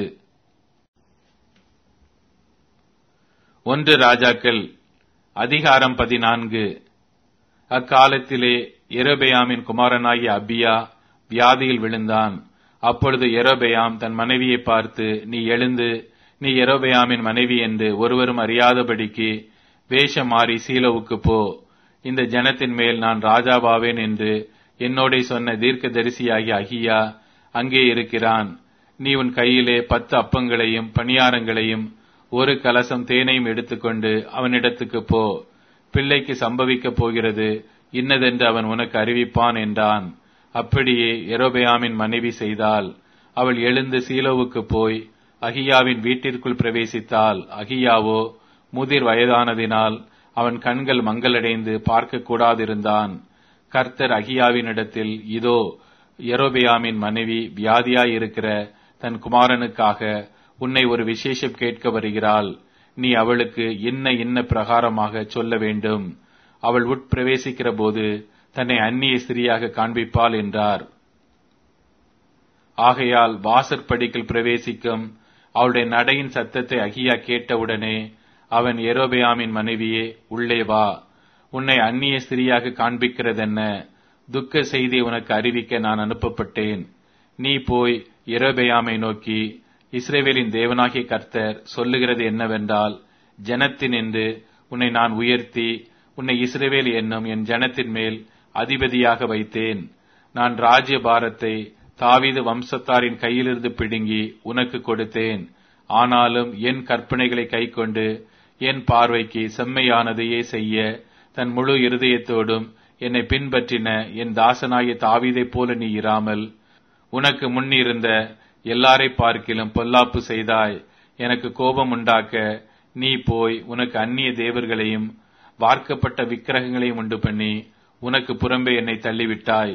ஒன்று ராஜாக்கள் அதிகாரம் பதினான்கு அக்காலத்திலே எரோபெயாமின் குமாரனாகிய அபியா வியாதியில் விழுந்தான் அப்பொழுது எரோபெயாம் தன் மனைவியை பார்த்து நீ எழுந்து நீ எரோபெயாமின் மனைவி என்று ஒருவரும் அறியாதபடிக்கு வேஷம் மாறி சீலோவுக்கு போ இந்த ஜனத்தின் மேல் நான் ராஜாவாவேன் என்று என்னோட சொன்ன தீர்க்க தரிசியாகிய அகியா அங்கே இருக்கிறான் நீ உன் கையிலே பத்து அப்பங்களையும் பணியாரங்களையும் ஒரு கலசம் தேனையும் எடுத்துக்கொண்டு அவனிடத்துக்கு போ பிள்ளைக்கு சம்பவிக்கப் போகிறது இன்னதென்று அவன் உனக்கு அறிவிப்பான் என்றான் அப்படியே எரோபெயாமின் மனைவி செய்தால் அவள் எழுந்து சீலோவுக்கு போய் அகியாவின் வீட்டிற்குள் பிரவேசித்தால் அகியாவோ முதிர் வயதானதினால் அவன் கண்கள் மங்களடைந்து பார்க்க கூடாதிருந்தான் கர்த்தர் அகியாவினிடத்தில் இதோ எரோபெயாமின் மனைவி வியாதியாயிருக்கிற தன் குமாரனுக்காக உன்னை ஒரு விசேஷம் கேட்க வருகிறாள் நீ அவளுக்கு இன்ன இன்ன பிரகாரமாக சொல்ல வேண்டும் அவள் உட்பிரவேசிக்கிற போது தன்னை அந்நிய ஸ்திரியாக காண்பிப்பாள் என்றார் ஆகையால் வாசற்படிக்குள் பிரவேசிக்கும் அவளுடைய நடையின் சத்தத்தை அகியா கேட்டவுடனே அவன் எரோபெயாமின் மனைவியே உள்ளே வா உன்னை அந்நிய ஸ்திரியாக காண்பிக்கிறதென்ன துக்க செய்தி உனக்கு அறிவிக்க நான் அனுப்பப்பட்டேன் நீ போய் எரோபெயாமை நோக்கி இஸ்ரேவேலின் தேவனாகிய கர்த்தர் சொல்லுகிறது என்னவென்றால் ஜனத்தின் என்று உன்னை நான் உயர்த்தி உன்னை இஸ்ரேவேல் என்னும் என் ஜனத்தின் மேல் அதிபதியாக வைத்தேன் நான் ராஜ்ய பாரத்தை தாவீது வம்சத்தாரின் கையிலிருந்து பிடுங்கி உனக்கு கொடுத்தேன் ஆனாலும் என் கற்பனைகளை கைக்கொண்டு என் பார்வைக்கு செம்மையானதையே செய்ய தன் முழு இருதயத்தோடும் என்னை பின்பற்றின என் தாசனாகிய தாவீதைப் போல நீ இராமல் உனக்கு முன்னிருந்த எல்லாரை பார்க்கிலும் பொல்லாப்பு செய்தாய் எனக்கு கோபம் உண்டாக்க நீ போய் உனக்கு அந்நிய தேவர்களையும் வார்க்கப்பட்ட விக்கிரகங்களையும் உண்டு பண்ணி உனக்கு புறம்பே என்னை தள்ளிவிட்டாய்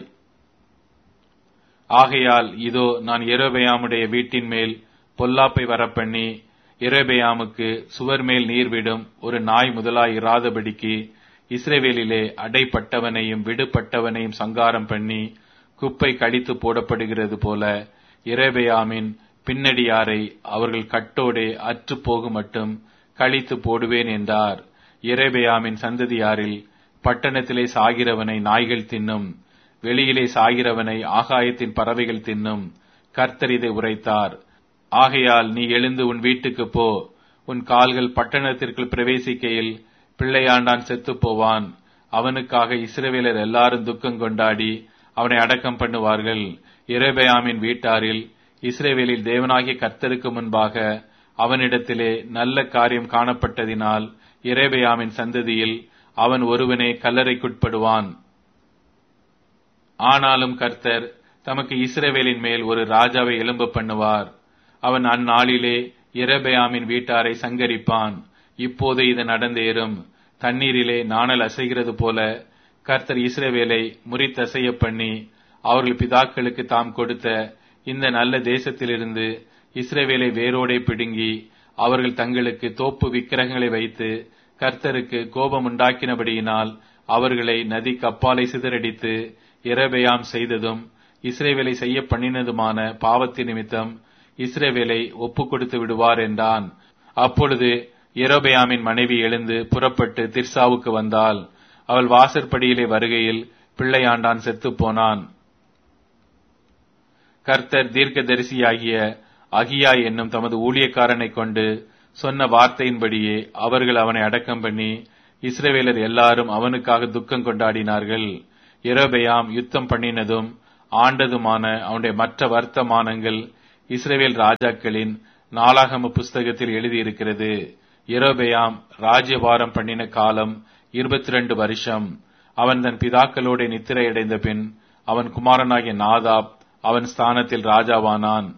ஆகையால் இதோ நான் எரோபெயாமுடைய வீட்டின் மேல் பொல்லாப்பை வரப்பண்ணி எரோபெயாமுக்கு சுவர் மேல் நீர் விடும் ஒரு நாய் முதலாய் இராதபடிக்கு இஸ்ரேவேலிலே அடைப்பட்டவனையும் விடுபட்டவனையும் சங்காரம் பண்ணி குப்பை கடித்து போடப்படுகிறது போல இரேபெயாமின் பின்னடியாரை அவர்கள் கட்டோடே அற்று போகும் மட்டும் கழித்து போடுவேன் என்றார் இரேபெயாமின் சந்ததியாரில் பட்டணத்திலே சாகிறவனை நாய்கள் தின்னும் வெளியிலே சாகிறவனை ஆகாயத்தின் பறவைகள் தின்னும் கர்த்தர் இதை உரைத்தார் ஆகையால் நீ எழுந்து உன் வீட்டுக்கு போ உன் கால்கள் பட்டணத்திற்குள் பிரவேசிக்கையில் பிள்ளையாண்டான் செத்துப் போவான் அவனுக்காக இஸ்ரவேலர் எல்லாரும் துக்கம் கொண்டாடி அவனை அடக்கம் பண்ணுவார்கள் இரேபயாமின் வீட்டாரில் இஸ்ரேவேலில் தேவனாகிய கர்த்தருக்கு முன்பாக அவனிடத்திலே நல்ல காரியம் காணப்பட்டதினால் இரேபயாமின் சந்ததியில் அவன் ஒருவனே கல்லறைக்குட்படுவான் ஆனாலும் கர்த்தர் தமக்கு இஸ்ரவேலின் மேல் ஒரு ராஜாவை எழும்ப பண்ணுவார் அவன் அந்நாளிலே இரபயாமின் வீட்டாரை சங்கரிப்பான் இப்போது இது நடந்தேறும் தண்ணீரிலே நாணல் அசைகிறது போல கர்த்தர் இஸ்ரவேலை முறித்தசைய பண்ணி அவர்கள் பிதாக்களுக்கு தாம் கொடுத்த இந்த நல்ல தேசத்திலிருந்து இஸ்ரவேலை வேரோடே பிடுங்கி அவர்கள் தங்களுக்கு தோப்பு விக்கிரகங்களை வைத்து கர்த்தருக்கு கோபம் உண்டாக்கினபடியினால் அவர்களை நதி கப்பாலை சிதறடித்து இரபெயாம் செய்ததும் இஸ்ரேவேலை செய்ய பண்ணினதுமான பாவத்தின் நிமித்தம் இஸ்ரேவேலை ஒப்புக் கொடுத்து விடுவார் என்றான் அப்பொழுது எரோபெயாமின் மனைவி எழுந்து புறப்பட்டு திர்சாவுக்கு வந்தாள் அவள் வாசற்படியிலே வருகையில் பிள்ளையாண்டான் செத்துப் போனான் கர்த்தர் தீர்க்கதரிசியாகிய அகியா என்னும் தமது ஊழியக்காரனை கொண்டு சொன்ன வார்த்தையின்படியே அவர்கள் அவனை அடக்கம் பண்ணி இஸ்ரவேலர் எல்லாரும் அவனுக்காக துக்கம் கொண்டாடினார்கள் எரோபெயாம் யுத்தம் பண்ணினதும் ஆண்டதுமான அவனுடைய மற்ற வர்த்தமானங்கள் இஸ்ரேவேல் ராஜாக்களின் நாளாகம புஸ்தகத்தில் எழுதியிருக்கிறது எரோபெயாம் ராஜ்யபாரம் பண்ணின காலம் இருபத்தி ரெண்டு வருஷம் அவன் தன் பிதாக்களோட நித்திரையடைந்த பின் அவன் குமாரனாகிய நாதாப் அவன் ஸ்தானத்தில் ராஜாவானான்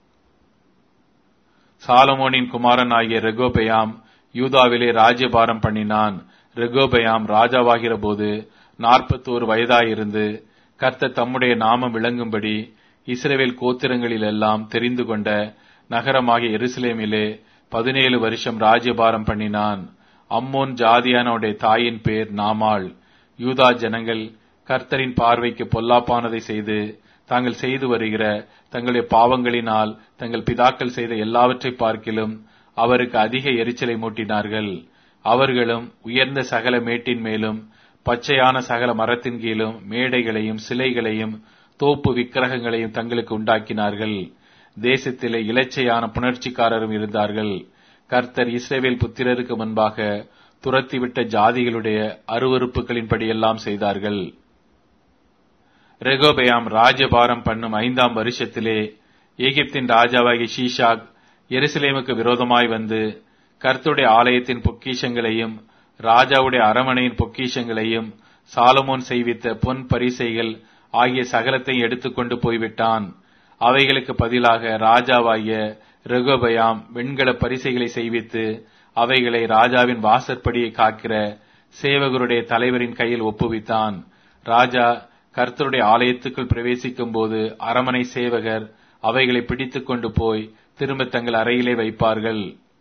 சாலமோனின் குமாரனாகிய ரெகோபெயாம் யூதாவிலே ராஜ்யபாரம் பண்ணினான் ரெகோபெயாம் ராஜாவாகிற போது நாற்பத்தோரு வயதாயிருந்து கர்த்த தம்முடைய நாமம் விளங்கும்படி இஸ்ரேவேல் கோத்திரங்களில் எல்லாம் தெரிந்து கொண்ட நகரமாகிய எருசலேமிலே பதினேழு வருஷம் ராஜ்யபாரம் பண்ணினான் அம்மோன் ஜாதியானோடைய தாயின் பேர் நாமாள் யூதா ஜனங்கள் கர்த்தரின் பார்வைக்கு பொல்லாப்பானதை செய்து தாங்கள் செய்து வருகிற தங்களுடைய பாவங்களினால் தங்கள் பிதாக்கள் செய்த எல்லாவற்றை பார்க்கிலும் அவருக்கு அதிக எரிச்சலை மூட்டினார்கள் அவர்களும் உயர்ந்த சகல மேட்டின் மேலும் பச்சையான சகல மரத்தின் கீழும் மேடைகளையும் சிலைகளையும் தோப்பு விக்கிரகங்களையும் தங்களுக்கு உண்டாக்கினார்கள் தேசத்திலே இலச்சையான புணர்ச்சிக்காரரும் இருந்தார்கள் கர்த்தர் இஸ்ரேவேல் புத்திரருக்கு முன்பாக துரத்திவிட்ட ஜாதிகளுடைய அருவறுப்புகளின்படியெல்லாம் செய்தார்கள் ரெகோபயாம் ராஜபாரம் பண்ணும் ஐந்தாம் வருஷத்திலே எகிப்தின் ராஜாவாகிய ஷீஷாக் எருசலேமுக்கு விரோதமாய் வந்து கர்த்துடைய ஆலயத்தின் பொக்கிஷங்களையும் ராஜாவுடைய அரமனையின் பொக்கிஷங்களையும் சாலமோன் செய்வித்த பொன் பரிசைகள் ஆகிய சகலத்தையும் எடுத்துக்கொண்டு போய்விட்டான் அவைகளுக்கு பதிலாக ராஜாவாகிய ரெகோபயாம் வெண்கல பரிசைகளை செய்வித்து அவைகளை ராஜாவின் வாசற்படியை காக்கிற சேவகருடைய தலைவரின் கையில் ஒப்புவித்தான் ராஜா கர்த்தருடைய ஆலயத்துக்குள் பிரவேசிக்கும் போது அரமனை சேவகர் அவைகளை பிடித்துக் கொண்டு போய் திரும்ப தங்கள் அறையிலே வைப்பார்கள்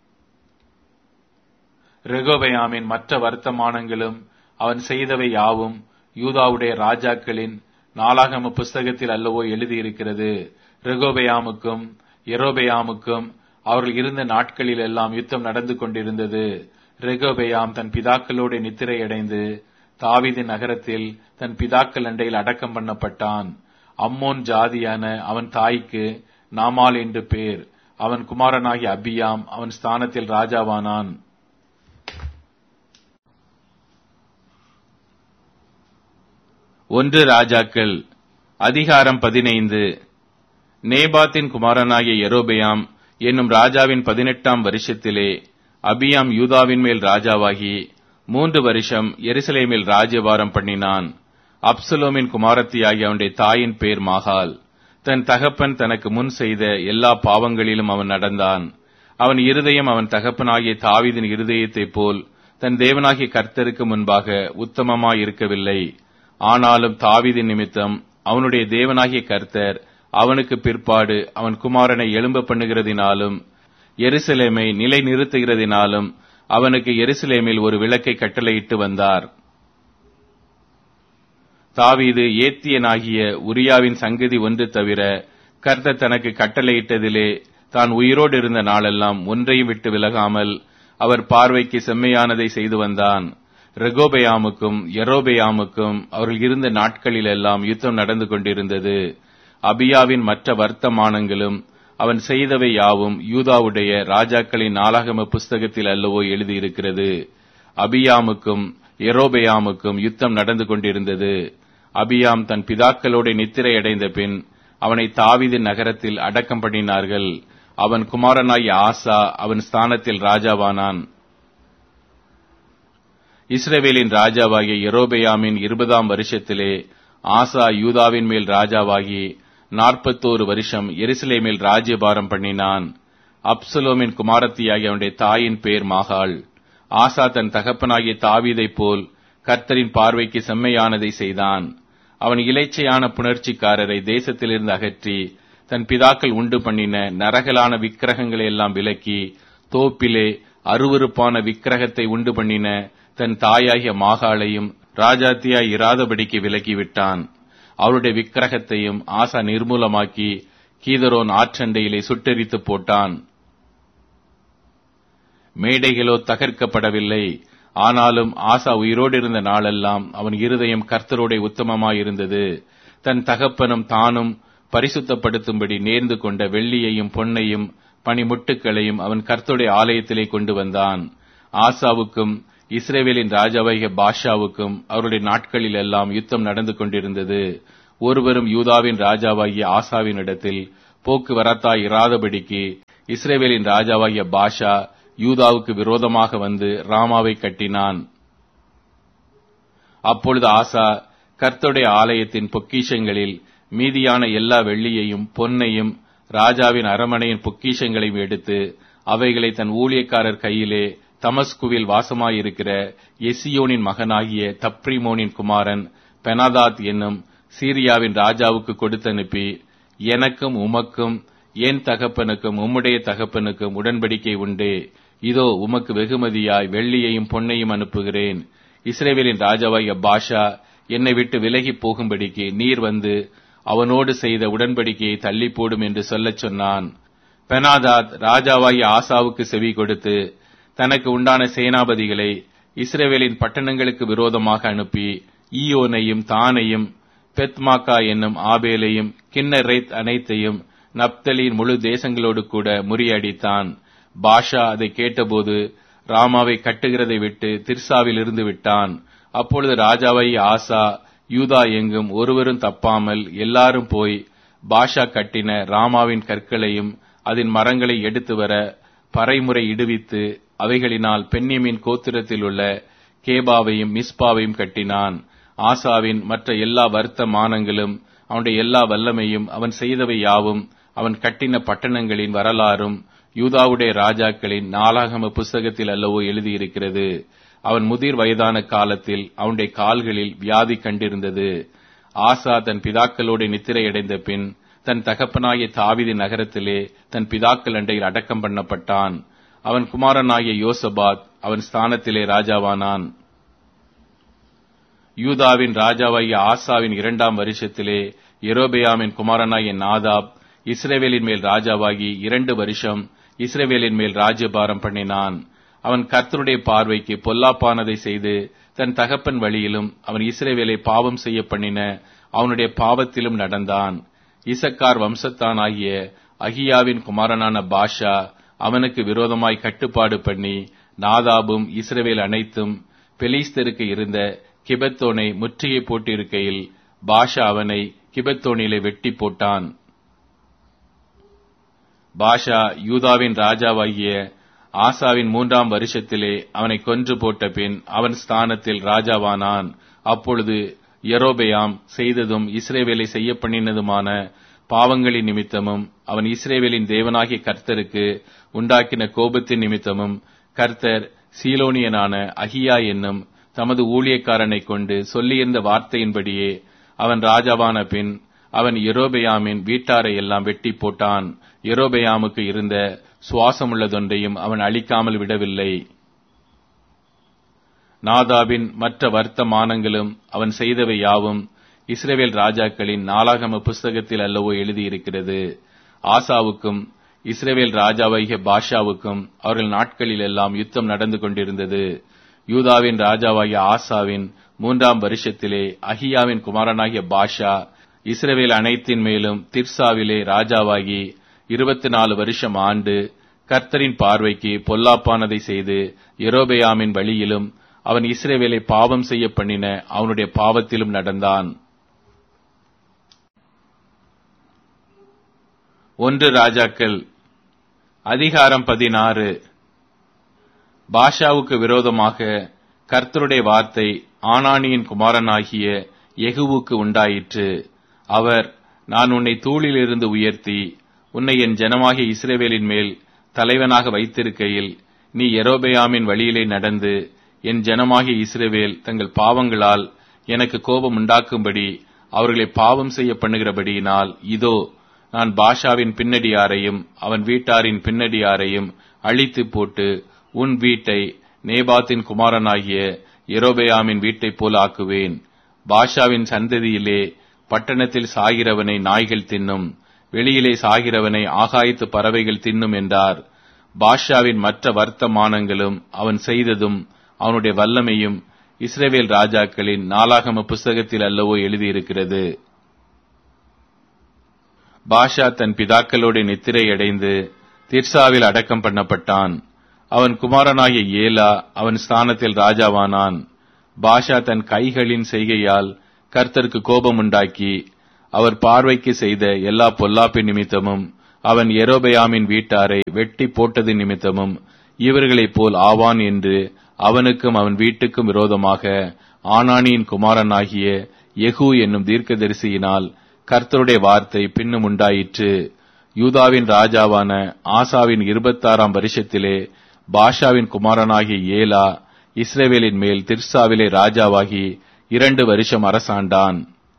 ரெகோபயாமின் மற்ற வர்த்தமானங்களும் அவன் செய்தவை யாவும் யூதாவுடைய ராஜாக்களின் நாளாகம புஸ்தகத்தில் அல்லவோ எழுதியிருக்கிறது ரெகோபயாமுக்கும் எரோபயாமுக்கும் அவர்கள் இருந்த நாட்களில் எல்லாம் யுத்தம் நடந்து கொண்டிருந்தது ரெகோபயாம் தன் பிதாக்களோடு நித்திரையடைந்து தாவிதின் நகரத்தில் தன் பிதாக்கள் அண்டையில் அடக்கம் பண்ணப்பட்டான் அம்மோன் ஜாதியான அவன் தாய்க்கு நாமால் என்று பேர் அவன் குமாரனாகிய அபியாம் அவன் ஸ்தானத்தில் ராஜாவானான் ஒன்று ராஜாக்கள் அதிகாரம் பதினைந்து நேபாத்தின் குமாரனாகிய எரோபெயாம் என்னும் ராஜாவின் பதினெட்டாம் வருஷத்திலே அபியாம் யூதாவின் மேல் ராஜாவாகி மூன்று வருஷம் எருசலேமில் ராஜ்யபாரம் பண்ணினான் அப்சலோமின் குமாரத்தியாகிய அவனுடைய தாயின் பேர் மாகால் தன் தகப்பன் தனக்கு முன் செய்த எல்லா பாவங்களிலும் அவன் நடந்தான் அவன் இருதயம் அவன் தகப்பனாகிய தாவிதின் இருதயத்தைப் போல் தன் தேவனாகிய கர்த்தருக்கு முன்பாக உத்தமமாய் இருக்கவில்லை ஆனாலும் தாவிதின் நிமித்தம் அவனுடைய தேவனாகிய கர்த்தர் அவனுக்கு பிற்பாடு அவன் குமாரனை எழும்ப பண்ணுகிறதினாலும் எருசலேமை நிலை நிறுத்துகிறதினாலும் அவனுக்கு எருசலேமில் ஒரு விளக்கை கட்டளையிட்டு வந்தார் தாவீது ஏத்தியனாகிய உரியாவின் சங்கதி ஒன்று தவிர கர்த்தர் தனக்கு கட்டளையிட்டதிலே தான் உயிரோடு இருந்த நாளெல்லாம் ஒன்றையும் விட்டு விலகாமல் அவர் பார்வைக்கு செம்மையானதை செய்து வந்தான் ரெகோபயாமுக்கும் எரோபயாமுக்கும் அவர்கள் இருந்த நாட்களிலெல்லாம் யுத்தம் நடந்து கொண்டிருந்தது அபியாவின் மற்ற வர்த்தமானங்களும் அவன் செய்தவை யாவும் யூதாவுடைய ராஜாக்களின் நாளாகம புஸ்தகத்தில் அல்லவோ எழுதியிருக்கிறது அபியாமுக்கும் எரோபயாமுக்கும் யுத்தம் நடந்து கொண்டிருந்தது அபியாம் தன் பிதாக்களோடு நித்திரை அடைந்த பின் அவனை தாவிதின் நகரத்தில் அடக்கம் பண்ணினார்கள் அவன் குமாரனாய் ஆசா அவன் ஸ்தானத்தில் ராஜாவானான் இஸ்ரவேலின் ராஜாவாகிய எரோபெயாமின் இருபதாம் வருஷத்திலே ஆசா யூதாவின் மேல் ராஜாவாகி நாற்பத்தோரு வருஷம் எருசலேமில் ராஜ்யபாரம் பண்ணினான் அப்சலோமின் குமாரத்தியாகிய அவனுடைய தாயின் பேர் மாகாள் ஆசா தன் தகப்பனாகிய தாவீதைப் போல் கர்த்தரின் பார்வைக்கு செம்மையானதை செய்தான் அவன் இலைச்சையான புணர்ச்சிக்காரரை தேசத்திலிருந்து அகற்றி தன் பிதாக்கள் உண்டு பண்ணின நரகலான விக்கிரகங்களை எல்லாம் விலக்கி தோப்பிலே அருவருப்பான விக்கிரகத்தை உண்டு பண்ணின தன் தாயாகிய மாகாளையும் ராஜாத்தியாய் இராதபடிக்கு விலக்கிவிட்டான் அவருடைய விக்கிரகத்தையும் ஆசா நிர்மூலமாக்கி கீதரோன் ஆற்றண்டையிலே சுட்டெரித்து போட்டான் மேடைகளோ தகர்க்கப்படவில்லை ஆனாலும் ஆசா உயிரோடு இருந்த நாளெல்லாம் அவன் இருதயம் கர்த்தரோட உத்தமமாயிருந்தது தன் தகப்பனும் தானும் பரிசுத்தப்படுத்தும்படி நேர்ந்து கொண்ட வெள்ளியையும் பொன்னையும் பனிமுட்டுக்களையும் அவன் கர்த்தருடைய ஆலயத்திலே கொண்டு வந்தான் ஆசாவுக்கும் இஸ்ரேவேலின் ராஜாவாகிய பாஷாவுக்கும் அவருடைய நாட்களில் எல்லாம் யுத்தம் நடந்து கொண்டிருந்தது ஒருவரும் யூதாவின் ராஜாவாகிய ஆசாவின் இடத்தில் போக்குவரத்தாய் இராதபடிக்கு இஸ்ரேவேலின் ராஜாவாகிய பாஷா யூதாவுக்கு விரோதமாக வந்து ராமாவை கட்டினான் அப்பொழுது ஆசா கர்த்தருடைய ஆலயத்தின் பொக்கிஷங்களில் மீதியான எல்லா வெள்ளியையும் பொன்னையும் ராஜாவின் அரமனையின் பொக்கிஷங்களையும் எடுத்து அவைகளை தன் ஊழியக்காரர் கையிலே தமஸ்குவில் வாசமாயிருக்கிற எசியோனின் மகனாகிய தப்ரிமோனின் குமாரன் பெனாதாத் என்னும் சீரியாவின் ராஜாவுக்கு கொடுத்தனுப்பி எனக்கும் உமக்கும் என் தகப்பனுக்கும் உம்முடைய தகப்பனுக்கும் உடன்படிக்கை உண்டே இதோ உமக்கு வெகுமதியாய் வெள்ளியையும் பொன்னையும் அனுப்புகிறேன் இஸ்ரேவேலின் ராஜாவாகிய பாஷா என்னை விட்டு விலகி போகும்படிக்கு நீர் வந்து அவனோடு செய்த உடன்படிக்கையை தள்ளி போடும் என்று சொல்லச் சொன்னான் பெனாதாத் ராஜாவாகிய ஆசாவுக்கு செவி கொடுத்து தனக்கு உண்டான சேனாபதிகளை இஸ்ரேவேலின் பட்டணங்களுக்கு விரோதமாக அனுப்பி ஈயோனையும் தானையும் பெத்மாக்கா என்னும் ஆபேலையும் கிண்ணரைத் அனைத்தையும் நப்தலியின் முழு தேசங்களோடு கூட முறியடித்தான் பாஷா அதை கேட்டபோது ராமாவை கட்டுகிறதை விட்டு திர்சாவில் இருந்து விட்டான் அப்பொழுது ராஜாவை ஆசா யூதா எங்கும் ஒருவரும் தப்பாமல் எல்லாரும் போய் பாஷா கட்டின ராமாவின் கற்களையும் அதன் மரங்களை எடுத்து வர பறைமுறை இடுவித்து அவைகளினால் பெண்ணியமின் கோத்திரத்தில் உள்ள கேபாவையும் மிஸ்பாவையும் கட்டினான் ஆசாவின் மற்ற எல்லா வர்த்தமானங்களும் அவனுடைய எல்லா வல்லமையும் அவன் செய்தவை யாவும் அவன் கட்டின பட்டணங்களின் வரலாறும் யூதாவுடைய ராஜாக்களின் நாளாகம புஸ்தகத்தில் அல்லவோ எழுதியிருக்கிறது அவன் முதிர் வயதான காலத்தில் அவனுடைய கால்களில் வியாதி கண்டிருந்தது ஆசா தன் பிதாக்களோடு நித்திரையடைந்த பின் தன் தகப்பனாகிய தாவிதி நகரத்திலே தன் பிதாக்கள் அண்டையில் அடக்கம் பண்ணப்பட்டான் அவன் குமாரனாகிய யோசபாத் அவன் ஸ்தானத்திலே ராஜாவானான் யூதாவின் ராஜாவாகிய ஆசாவின் இரண்டாம் வருஷத்திலே எரோபெயாமின் குமாரனாகிய நாதாப் இஸ்ரேவேலின் மேல் ராஜாவாகி இரண்டு வருஷம் இஸ்ரேவேலின் மேல் ராஜ்யபாரம் பண்ணினான் அவன் கர்த்தருடைய பார்வைக்கு பொல்லாப்பானதை செய்து தன் தகப்பன் வழியிலும் அவன் இஸ்ரேவேலை பாவம் செய்ய பண்ணின அவனுடைய பாவத்திலும் நடந்தான் இசக்கார் வம்சத்தான் ஆகிய அகியாவின் குமாரனான பாஷா அவனுக்கு விரோதமாய் கட்டுப்பாடு பண்ணி நாதாபும் இஸ்ரேவேல் அனைத்தும் பெலிஸ்தருக்கு இருந்த கிபத்தோனை முற்றுகை போட்டிருக்கையில் பாஷா அவனை கிபத்தோனிலே வெட்டி போட்டான் பாஷா யூதாவின் ராஜாவாகிய ஆசாவின் மூன்றாம் வருஷத்திலே அவனை கொன்று போட்ட பின் அவன் ஸ்தானத்தில் ராஜாவானான் அப்பொழுது எரோபெயாம் செய்ததும் இஸ்ரேவேலை செய்ய பண்ணினதுமான பாவங்களின் நிமித்தமும் அவன் இஸ்ரேவேலின் தேவனாகிய கர்த்தருக்கு உண்டாக்கின கோபத்தின் நிமித்தமும் கர்த்தர் சீலோனியனான அகியா என்னும் தமது ஊழியக்காரனை கொண்டு சொல்லியிருந்த வார்த்தையின்படியே அவன் ராஜாவான பின் அவன் எரோபெயாமின் வீட்டாரை எல்லாம் வெட்டி போட்டான் எரோபெயாமுக்கு இருந்த சுவாசமுள்ளதொன்றையும் அவன் அழிக்காமல் விடவில்லை நாதாபின் மற்ற வர்த்தமானங்களும் அவன் செய்தவை யாவும் இஸ்ரேவேல் ராஜாக்களின் நாளாகம புஸ்தகத்தில் அல்லவோ எழுதியிருக்கிறது ஆசாவுக்கும் இஸ்ரேவேல் ராஜாவாகிய பாஷாவுக்கும் அவர்கள் நாட்களில் எல்லாம் யுத்தம் நடந்து கொண்டிருந்தது யூதாவின் ராஜாவாகிய ஆசாவின் மூன்றாம் வருஷத்திலே அஹியாவின் குமாரனாகிய பாஷா இஸ்ரேவேல் அனைத்தின் மேலும் திர்சாவிலே ராஜாவாகி இருபத்தி நாலு வருஷம் ஆண்டு கர்த்தரின் பார்வைக்கு பொல்லாப்பானதை செய்து எரோபெயாமின் வழியிலும் அவன் இஸ்ரேவேலை பாவம் செய்ய பண்ணின அவனுடைய பாவத்திலும் நடந்தான் ஒன்று ராஜாக்கள் அதிகாரம் பதினாறு பாஷாவுக்கு விரோதமாக கர்த்தருடைய வார்த்தை ஆனானியின் குமாரனாகிய எகுவுக்கு உண்டாயிற்று அவர் நான் உன்னை தூளிலிருந்து உயர்த்தி உன்னை என் ஜனமாகிய இஸ்ரேவேலின் மேல் தலைவனாக வைத்திருக்கையில் நீ எரோபெயாமின் வழியிலே நடந்து என் ஜனமாகிய இஸ்ரேவேல் தங்கள் பாவங்களால் எனக்கு கோபம் உண்டாக்கும்படி அவர்களை பாவம் செய்ய பண்ணுகிறபடியினால் இதோ நான் பாஷாவின் பின்னடியாரையும் அவன் வீட்டாரின் பின்னடியாரையும் அழித்து போட்டு உன் வீட்டை நேபாத்தின் குமாரனாகிய எரோபெயாமின் வீட்டைப் போல் ஆக்குவேன் பாஷாவின் சந்ததியிலே பட்டணத்தில் சாகிறவனை நாய்கள் தின்னும் வெளியிலே சாகிறவனை ஆகாயத்து பறவைகள் தின்னும் என்றார் பாஷாவின் மற்ற வர்த்தமானங்களும் அவன் செய்ததும் அவனுடைய வல்லமையும் இஸ்ரேவேல் ராஜாக்களின் நாளாகம புஸ்தகத்தில் அல்லவோ எழுதியிருக்கிறது பாஷா தன் பிதாக்களோடு நித்திரையடைந்து திர்சாவில் அடக்கம் பண்ணப்பட்டான் அவன் குமாரனாகிய ஏலா அவன் ஸ்தானத்தில் ராஜாவானான் பாஷா தன் கைகளின் செய்கையால் கர்த்தருக்கு கோபம் உண்டாக்கி அவர் பார்வைக்கு செய்த எல்லா பொல்லாப்பின் நிமித்தமும் அவன் எரோபயாமின் வீட்டாரை வெட்டி போட்டது நிமித்தமும் இவர்களைப் போல் ஆவான் என்று அவனுக்கும் அவன் வீட்டுக்கும் விரோதமாக ஆனானியின் குமாரனாகிய யெகூ என்னும் தீர்க்கதரிசியினால் கர்த்தருடைய வார்த்தை பின்னும் உண்டாயிற்று யூதாவின் ராஜாவான ஆசாவின் இருபத்தாறாம் வருஷத்திலே பாஷாவின் குமாரனாகிய ஏலா இஸ்ரேவேலின் மேல் திர்சாவிலே ராஜாவாகி இரண்டு வருஷம் அரசாண்டான்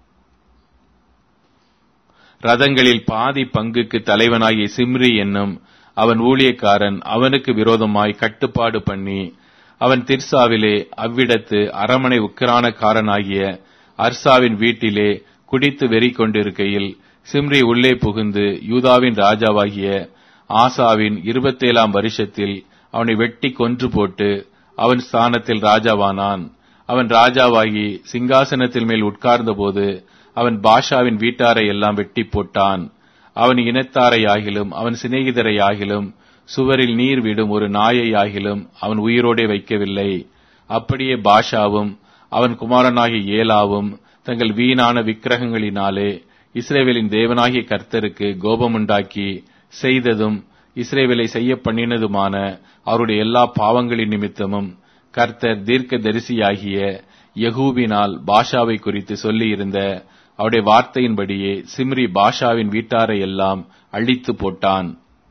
ரதங்களில் பாதி பங்குக்கு தலைவனாகிய சிம்ரி என்னும் அவன் ஊழியக்காரன் அவனுக்கு விரோதமாய் கட்டுப்பாடு பண்ணி அவன் திர்சாவிலே அவ்விடத்து அரமனை உக்கிரானக்காரனாகிய அர்சாவின் வீட்டிலே குடித்து வெறி கொண்டிருக்கையில் சிம்ரி உள்ளே புகுந்து யூதாவின் ராஜாவாகிய ஆசாவின் இருபத்தேழாம் வருஷத்தில் அவனை வெட்டி கொன்று போட்டு அவன் ஸ்தானத்தில் ராஜாவானான் அவன் ராஜாவாகி சிங்காசனத்தில் மேல் உட்கார்ந்தபோது அவன் பாஷாவின் வீட்டாரை எல்லாம் வெட்டி போட்டான் அவன் இனத்தாரையாகிலும் அவன் சிநேகிதரையாகிலும் சுவரில் நீர் விடும் ஒரு நாயையாகிலும் அவன் உயிரோடே வைக்கவில்லை அப்படியே பாஷாவும் அவன் குமாரனாகிய ஏலாவும் தங்கள் வீணான விக்கிரகங்களினாலே இஸ்ரேவேலின் தேவனாகிய கர்த்தருக்கு கோபமுண்டாக்கி செய்ததும் இஸ்ரேவேலை செய்ய பண்ணினதுமான அவருடைய எல்லா பாவங்களின் நிமித்தமும் கர்த்தர் தீர்க்க தரிசியாகிய யகூபினால் பாஷாவை குறித்து சொல்லியிருந்த அவருடைய வார்த்தையின்படியே சிம்ரி பாஷாவின் வீட்டாரை எல்லாம் அழித்து போட்டான்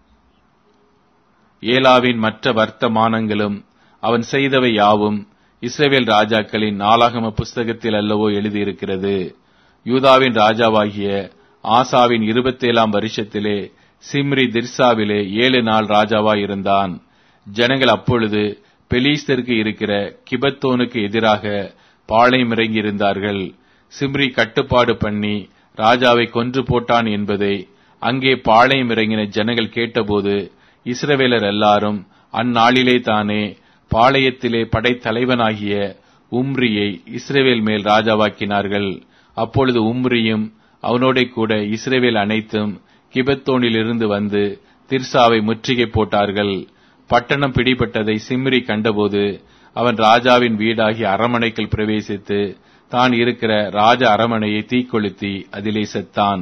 ஏலாவின் மற்ற வர்த்தமானங்களும் அவன் செய்தவை யாவும் இஸ்ரேவேல் ராஜாக்களின் நாளாகம புஸ்தகத்தில் அல்லவோ எழுதியிருக்கிறது யூதாவின் ராஜாவாகிய ஆசாவின் இருபத்தேழாம் வருஷத்திலே சிம்ரி திர்சாவிலே ஏழு நாள் ராஜாவாய் இருந்தான் ஜனங்கள் அப்பொழுது பெலீஸ்தருக்கு இருக்கிற கிபத்தோனுக்கு எதிராக பாளையம் இறங்கியிருந்தார்கள் சிம்ரி கட்டுப்பாடு பண்ணி ராஜாவை கொன்று போட்டான் என்பதை அங்கே பாளையம் இறங்கின ஜனங்கள் கேட்டபோது இஸ்ரவேலர் எல்லாரும் அந்நாளிலே தானே பாளையத்திலே படைத்தலைவனாகிய உம்ரியை இஸ்ரேவேல் மேல் ராஜாவாக்கினார்கள் அப்பொழுது உம்ரியும் அவனோட கூட இஸ்ரேவேல் அனைத்தும் கிபத்தோனிலிருந்து வந்து திர்சாவை முற்றுகை போட்டார்கள் பட்டணம் பிடிபட்டதை சிம்ரி கண்டபோது அவன் ராஜாவின் வீடாகிய அரமனைக்குள் பிரவேசித்து தான் இருக்கிற ராஜ அரமனையை தீக்கொளுத்தி அதிலே செத்தான்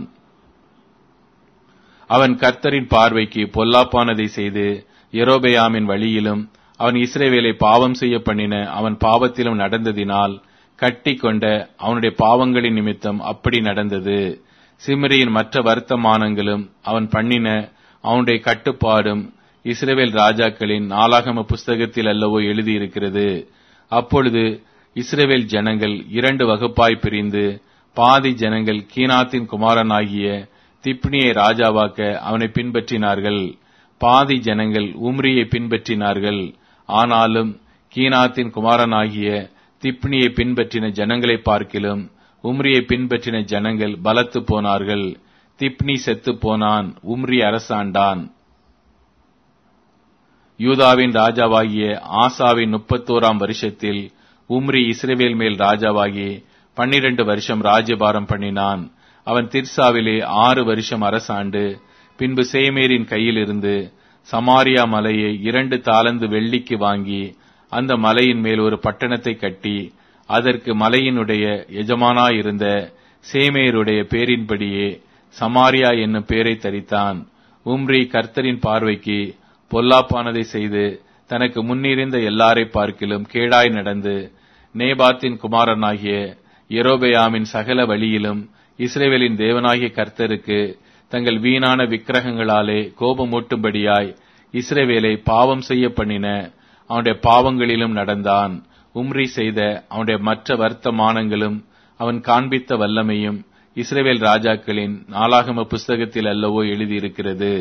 அவன் கர்த்தரின் பார்வைக்கு பொல்லாப்பானதை செய்து எரோபெயாமின் வழியிலும் அவன் இஸ்ரேவேலை பாவம் செய்ய பண்ணின அவன் பாவத்திலும் நடந்ததினால் கட்டி கொண்ட அவனுடைய பாவங்களின் நிமித்தம் அப்படி நடந்தது சிம்ரியின் மற்ற வர்த்தமானங்களும் அவன் பண்ணின அவனுடைய கட்டுப்பாடும் இஸ்ரேவேல் ராஜாக்களின் நாளாகம புஸ்தகத்தில் அல்லவோ எழுதியிருக்கிறது அப்பொழுது இஸ்ரேவேல் ஜனங்கள் இரண்டு வகுப்பாய் பிரிந்து பாதி ஜனங்கள் கீனாத்தின் குமாரனாகிய திப்னியை ராஜாவாக்க அவனை பின்பற்றினார்கள் பாதி ஜனங்கள் உம்ரியை பின்பற்றினார்கள் ஆனாலும் கீனாத்தின் குமாரனாகிய திப்னியை பின்பற்றின ஜனங்களை பார்க்கிலும் உம்ரியை பின்பற்றின ஜனங்கள் பலத்து போனார்கள் திப்னி செத்து போனான் உம்ரி அரசாண்டான் யூதாவின் ராஜாவாகிய ஆசாவின் முப்பத்தோராம் வருஷத்தில் உம்ரி இஸ்ரேவேல் மேல் ராஜாவாகி பன்னிரண்டு வருஷம் ராஜ்யபாரம் பண்ணினான் அவன் திர்சாவிலே ஆறு வருஷம் அரசாண்டு பின்பு சேமேரின் கையிலிருந்து சமாரியா மலையை இரண்டு தாளந்து வெள்ளிக்கு வாங்கி அந்த மலையின் மேல் ஒரு பட்டணத்தை கட்டி அதற்கு மலையினுடைய எஜமானாயிருந்த சேமேருடைய பேரின்படியே சமாரியா என்னும் பேரை தரித்தான் உம்ரி கர்த்தரின் பார்வைக்கு பொல்லாப்பானதை செய்து தனக்கு முன்னிருந்த எல்லாரை பார்க்கிலும் கேடாய் நடந்து நேபாத்தின் குமாரனாகிய எரோபெயாமின் சகல வழியிலும் இஸ்ரேவேலின் தேவனாகிய கர்த்தருக்கு தங்கள் வீணான விக்கிரகங்களாலே கோபமூட்டும்படியாய் இஸ்ரேவேலை பாவம் செய்ய பண்ணின அவனுடைய பாவங்களிலும் நடந்தான் உம்ரி செய்த அவனுடைய மற்ற வர்த்தமானங்களும் அவன் காண்பித்த வல்லமையும் இஸ்ரேவேல் ராஜாக்களின் நாளாகம புஸ்தகத்தில் அல்லவோ எழுதியிருக்கிறது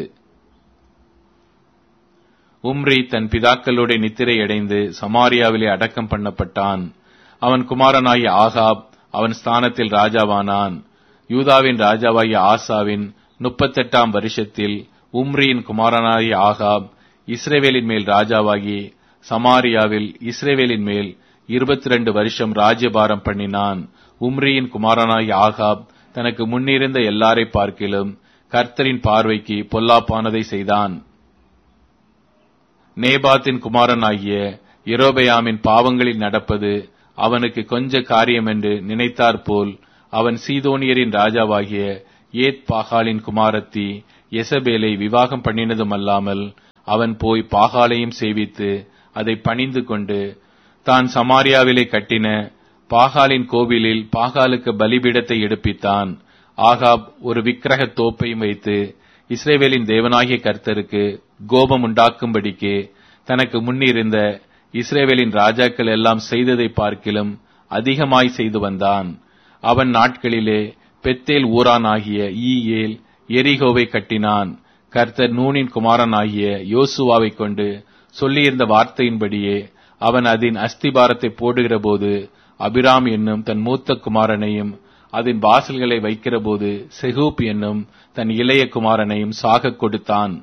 உம்ரி தன் பிதாக்களோட நித்திரை அடைந்து சமாரியாவிலே அடக்கம் பண்ணப்பட்டான் அவன் குமாரனாகிய ஆகாப் அவன் ஸ்தானத்தில் ராஜாவானான் யூதாவின் ராஜாவாகிய ஆசாவின் முப்பத்தெட்டாம் வருஷத்தில் உம்ரியின் குமாரனாகிய ஆகாப் இஸ்ரேவேலின் மேல் ராஜாவாகி சமாரியாவில் இஸ்ரேவேலின் மேல் இருபத்தி ரெண்டு வருஷம் ராஜ்யபாரம் பண்ணினான் உம்ரியின் குமாரனாகிய ஆகாப் தனக்கு முன்னிருந்த எல்லாரை பார்க்கிலும் கர்த்தரின் பார்வைக்கு பொல்லாப்பானதை செய்தான் நேபாத்தின் குமாரனாகிய எரோபெயாமின் பாவங்களில் நடப்பது அவனுக்கு கொஞ்ச காரியம் என்று நினைத்தாற்போல் அவன் சீதோனியரின் ராஜாவாகிய ஏத் பாகாலின் குமாரத்தி எசபேலை விவாகம் பண்ணினதுமல்லாமல் அவன் போய் பாகாலையும் சேவித்து அதை பணிந்து கொண்டு தான் சமாரியாவிலே கட்டின பாகாலின் கோவிலில் பாகாலுக்கு பலிபீடத்தை எடுப்பித்தான் ஆகாப் ஒரு விக்கிரக தோப்பையும் வைத்து இஸ்ரேவேலின் தேவனாகிய கர்த்தருக்கு கோபம் உண்டாக்கும்படிக்கு தனக்கு முன்னிருந்த இஸ்ரேவேலின் ராஜாக்கள் எல்லாம் செய்ததை பார்க்கிலும் அதிகமாய் செய்து வந்தான் அவன் நாட்களிலே பெத்தேல் ஊரான் ஆகிய ஈயேல் எரிகோவை கட்டினான் கர்த்தர் நூனின் குமாரனாகிய யோசுவாவை கொண்டு சொல்லியிருந்த வார்த்தையின்படியே அவன் அதன் அஸ்திபாரத்தை போடுகிற போது அபிராம் என்னும் தன் மூத்த குமாரனையும் அதன் வாசல்களை வைக்கிற போது செகூப் என்னும் தன் இளைய குமாரனையும் சாகக் கொடுத்தான்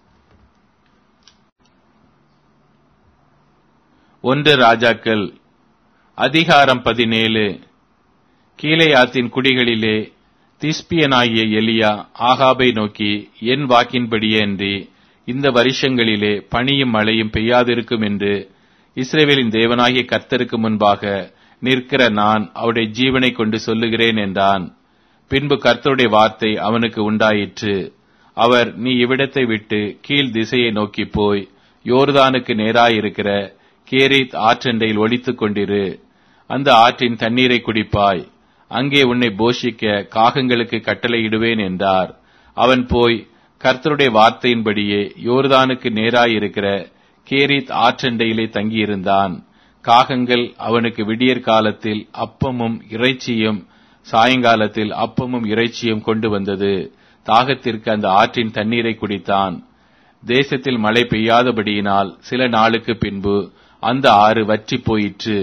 ஒன்று ராஜாக்கள் அதிகாரம் பதினேழு கீழையாத்தின் குடிகளிலே திஸ்பியனாகிய எலியா ஆகாபை நோக்கி என் வாக்கின்படியே அன்றி இந்த வருஷங்களிலே பனியும் மழையும் பெய்யாதிருக்கும் என்று இஸ்ரேவேலின் தேவனாகிய கர்த்தருக்கு முன்பாக நிற்கிற நான் அவருடைய ஜீவனை கொண்டு சொல்லுகிறேன் என்றான் பின்பு கர்த்தருடைய வார்த்தை அவனுக்கு உண்டாயிற்று அவர் நீ இவ்விடத்தை விட்டு கீழ் திசையை நோக்கி போய் யோர்தானுக்கு நேராயிருக்கிற கேரித் ஆற்றண்டையில் ஒழித்துக் கொண்டிரு அந்த ஆற்றின் தண்ணீரை குடிப்பாய் அங்கே உன்னை போஷிக்க காகங்களுக்கு கட்டளையிடுவேன் என்றார் அவன் போய் கர்த்தருடைய வார்த்தையின்படியே யோர்தானுக்கு நேராயிருக்கிற கேரித் ஆற்றண்டையிலே தங்கியிருந்தான் காகங்கள் அவனுக்கு விடியற் காலத்தில் அப்பமும் இறைச்சியும் சாயங்காலத்தில் அப்பமும் இறைச்சியும் கொண்டு வந்தது தாகத்திற்கு அந்த ஆற்றின் தண்ணீரை குடித்தான் தேசத்தில் மழை பெய்யாதபடியினால் சில நாளுக்கு பின்பு அந்த ஆறு வற்றி போயிற்று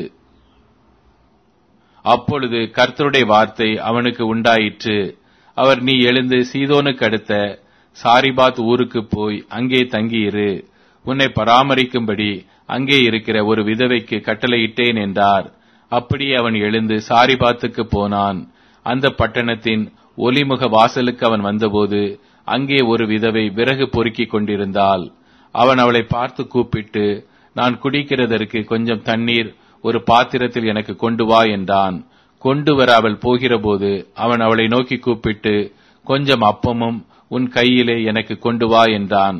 அப்பொழுது கர்த்தருடைய வார்த்தை அவனுக்கு உண்டாயிற்று அவர் நீ எழுந்து சீதோனுக்கு அடுத்த சாரிபாத் ஊருக்கு போய் அங்கே தங்கியிரு உன்னை பராமரிக்கும்படி அங்கே இருக்கிற ஒரு விதவைக்கு கட்டளையிட்டேன் என்றார் அப்படியே அவன் எழுந்து சாரிபாத்துக்கு போனான் அந்த பட்டணத்தின் ஒலிமுக வாசலுக்கு அவன் வந்தபோது அங்கே ஒரு விதவை விறகு பொறுக்கிக் கொண்டிருந்தாள் அவன் அவளை பார்த்து கூப்பிட்டு நான் குடிக்கிறதற்கு கொஞ்சம் தண்ணீர் ஒரு பாத்திரத்தில் எனக்கு கொண்டு வா என்றான் கொண்டு வர அவள் போகிறபோது அவன் அவளை நோக்கி கூப்பிட்டு கொஞ்சம் அப்பமும் உன் கையிலே எனக்கு கொண்டு வா என்றான்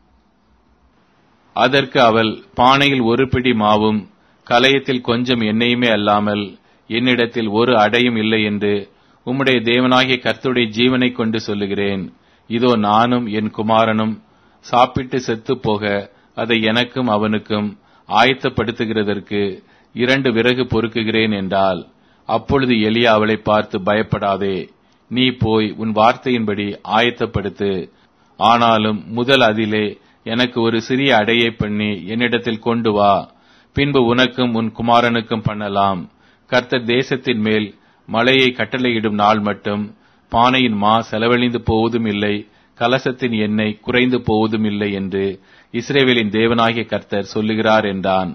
அதற்கு அவள் பானையில் ஒரு பிடி மாவும் கலயத்தில் கொஞ்சம் எண்ணெயுமே அல்லாமல் என்னிடத்தில் ஒரு அடையும் இல்லை என்று உம்முடைய தேவனாகிய கர்த்தருடைய ஜீவனை கொண்டு சொல்லுகிறேன் இதோ நானும் என் குமாரனும் சாப்பிட்டு செத்து போக அதை எனக்கும் அவனுக்கும் ஆயத்தப்படுத்துகிறதற்கு இரண்டு விறகு பொறுக்குகிறேன் என்றால் அப்பொழுது எலியா அவளை பார்த்து பயப்படாதே நீ போய் உன் வார்த்தையின்படி ஆயத்தப்படுத்து ஆனாலும் முதல் அதிலே எனக்கு ஒரு சிறிய அடையை பண்ணி என்னிடத்தில் கொண்டு வா பின்பு உனக்கும் உன் குமாரனுக்கும் பண்ணலாம் கர்த்தர் தேசத்தின் மேல் மழையை கட்டளையிடும் நாள் மட்டும் பானையின் மா செலவழிந்து போவதும் இல்லை கலசத்தின் எண்ணெய் குறைந்து போவதும் இல்லை என்று இஸ்ரேவேலின் தேவனாகிய கர்த்தர் சொல்லுகிறார் என்றான்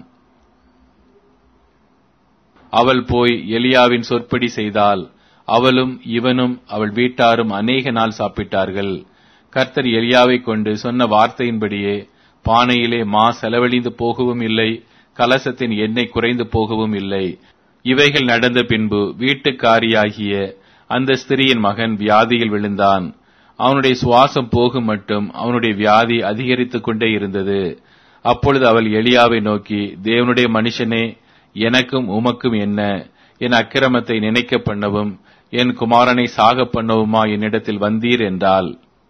அவள் போய் எலியாவின் சொற்படி செய்தால் அவளும் இவனும் அவள் வீட்டாரும் அநேக நாள் சாப்பிட்டார்கள் கர்த்தர் எலியாவை கொண்டு சொன்ன வார்த்தையின்படியே பானையிலே மா செலவழிந்து போகவும் இல்லை கலசத்தின் எண்ணெய் குறைந்து போகவும் இல்லை இவைகள் நடந்த பின்பு வீட்டுக்காரியாகிய அந்த ஸ்திரியின் மகன் வியாதியில் விழுந்தான் அவனுடைய சுவாசம் போகும் மட்டும் அவனுடைய வியாதி அதிகரித்துக் கொண்டே இருந்தது அப்பொழுது அவள் எலியாவை நோக்கி தேவனுடைய மனுஷனே எனக்கும் உமக்கும் என்ன என் அக்கிரமத்தை நினைக்க பண்ணவும் என் குமாரனை சாக பண்ணவுமா என்னிடத்தில் வந்தீர் என்றாள்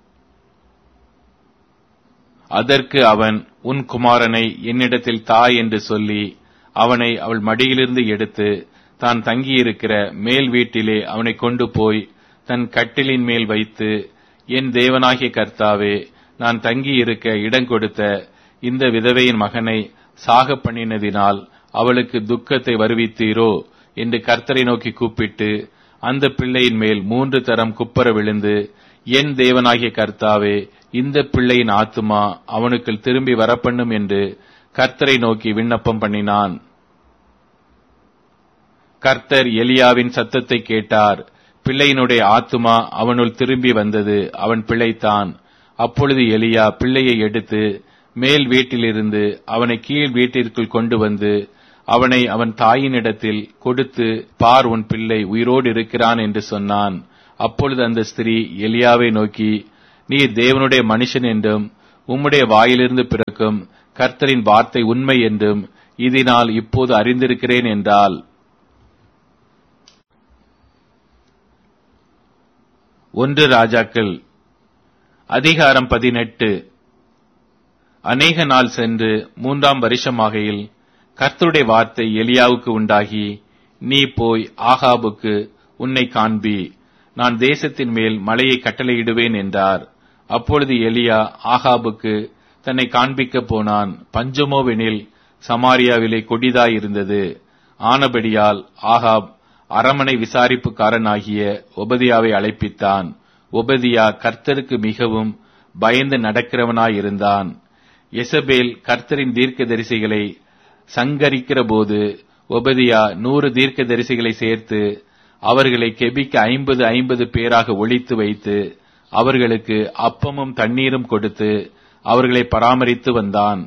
அதற்கு அவன் உன் குமாரனை என்னிடத்தில் தா என்று சொல்லி அவனை அவள் மடியிலிருந்து எடுத்து தான் தங்கியிருக்கிற மேல் வீட்டிலே அவனை கொண்டு போய் தன் கட்டிலின் மேல் வைத்து என் தேவனாகிய கர்த்தாவே நான் தங்கியிருக்க இடம் கொடுத்த இந்த விதவையின் மகனை சாக பண்ணினதினால் அவளுக்கு துக்கத்தை வருவித்தீரோ என்று கர்த்தரை நோக்கி கூப்பிட்டு அந்த பிள்ளையின் மேல் மூன்று தரம் குப்பர விழுந்து என் தேவனாகிய கர்த்தாவே இந்த பிள்ளையின் ஆத்துமா அவனுக்கு திரும்பி வரப்பண்ணும் என்று கர்த்தரை நோக்கி விண்ணப்பம் பண்ணினான் கர்த்தர் எலியாவின் சத்தத்தை கேட்டார் பிள்ளையினுடைய ஆத்துமா அவனுள் திரும்பி வந்தது அவன் பிழைத்தான் அப்பொழுது எலியா பிள்ளையை எடுத்து மேல் வீட்டிலிருந்து அவனை கீழ் வீட்டிற்குள் கொண்டு வந்து அவனை அவன் தாயினிடத்தில் கொடுத்து பார் உன் பிள்ளை உயிரோடு இருக்கிறான் என்று சொன்னான் அப்பொழுது அந்த ஸ்திரீ எலியாவை நோக்கி நீர் தேவனுடைய மனுஷன் என்றும் உம்முடைய வாயிலிருந்து பிறக்கும் கர்த்தரின் வார்த்தை உண்மை என்றும் இதனால் இப்போது அறிந்திருக்கிறேன் என்றால் ஒன்று ராஜாக்கள் அதிகாரம் பதினெட்டு அநேக நாள் சென்று மூன்றாம் வருஷமாகையில் கர்த்தருடைய வார்த்தை எலியாவுக்கு உண்டாகி நீ போய் ஆகாபுக்கு உன்னை காண்பி நான் தேசத்தின் மேல் மலையை கட்டளையிடுவேன் என்றார் அப்பொழுது எலியா ஆகாபுக்கு தன்னை காண்பிக்கப் போனான் பஞ்சமோவெனில் சமாரியாவிலே கொடிதாயிருந்தது ஆனபடியால் ஆகாப் அரமனை விசாரிப்புக்காரனாகிய ஒபதியாவை அழைப்பித்தான் ஒபதியா கர்த்தருக்கு மிகவும் பயந்து நடக்கிறவனாயிருந்தான் எசபேல் கர்த்தரின் தீர்க்க தரிசிகளை சங்கரிக்கிற போது ஒபதியா நூறு தீர்க்க தரிசிகளை சேர்த்து அவர்களை கெபிக்க ஐம்பது ஐம்பது பேராக ஒழித்து வைத்து அவர்களுக்கு அப்பமும் தண்ணீரும் கொடுத்து அவர்களை பராமரித்து வந்தான்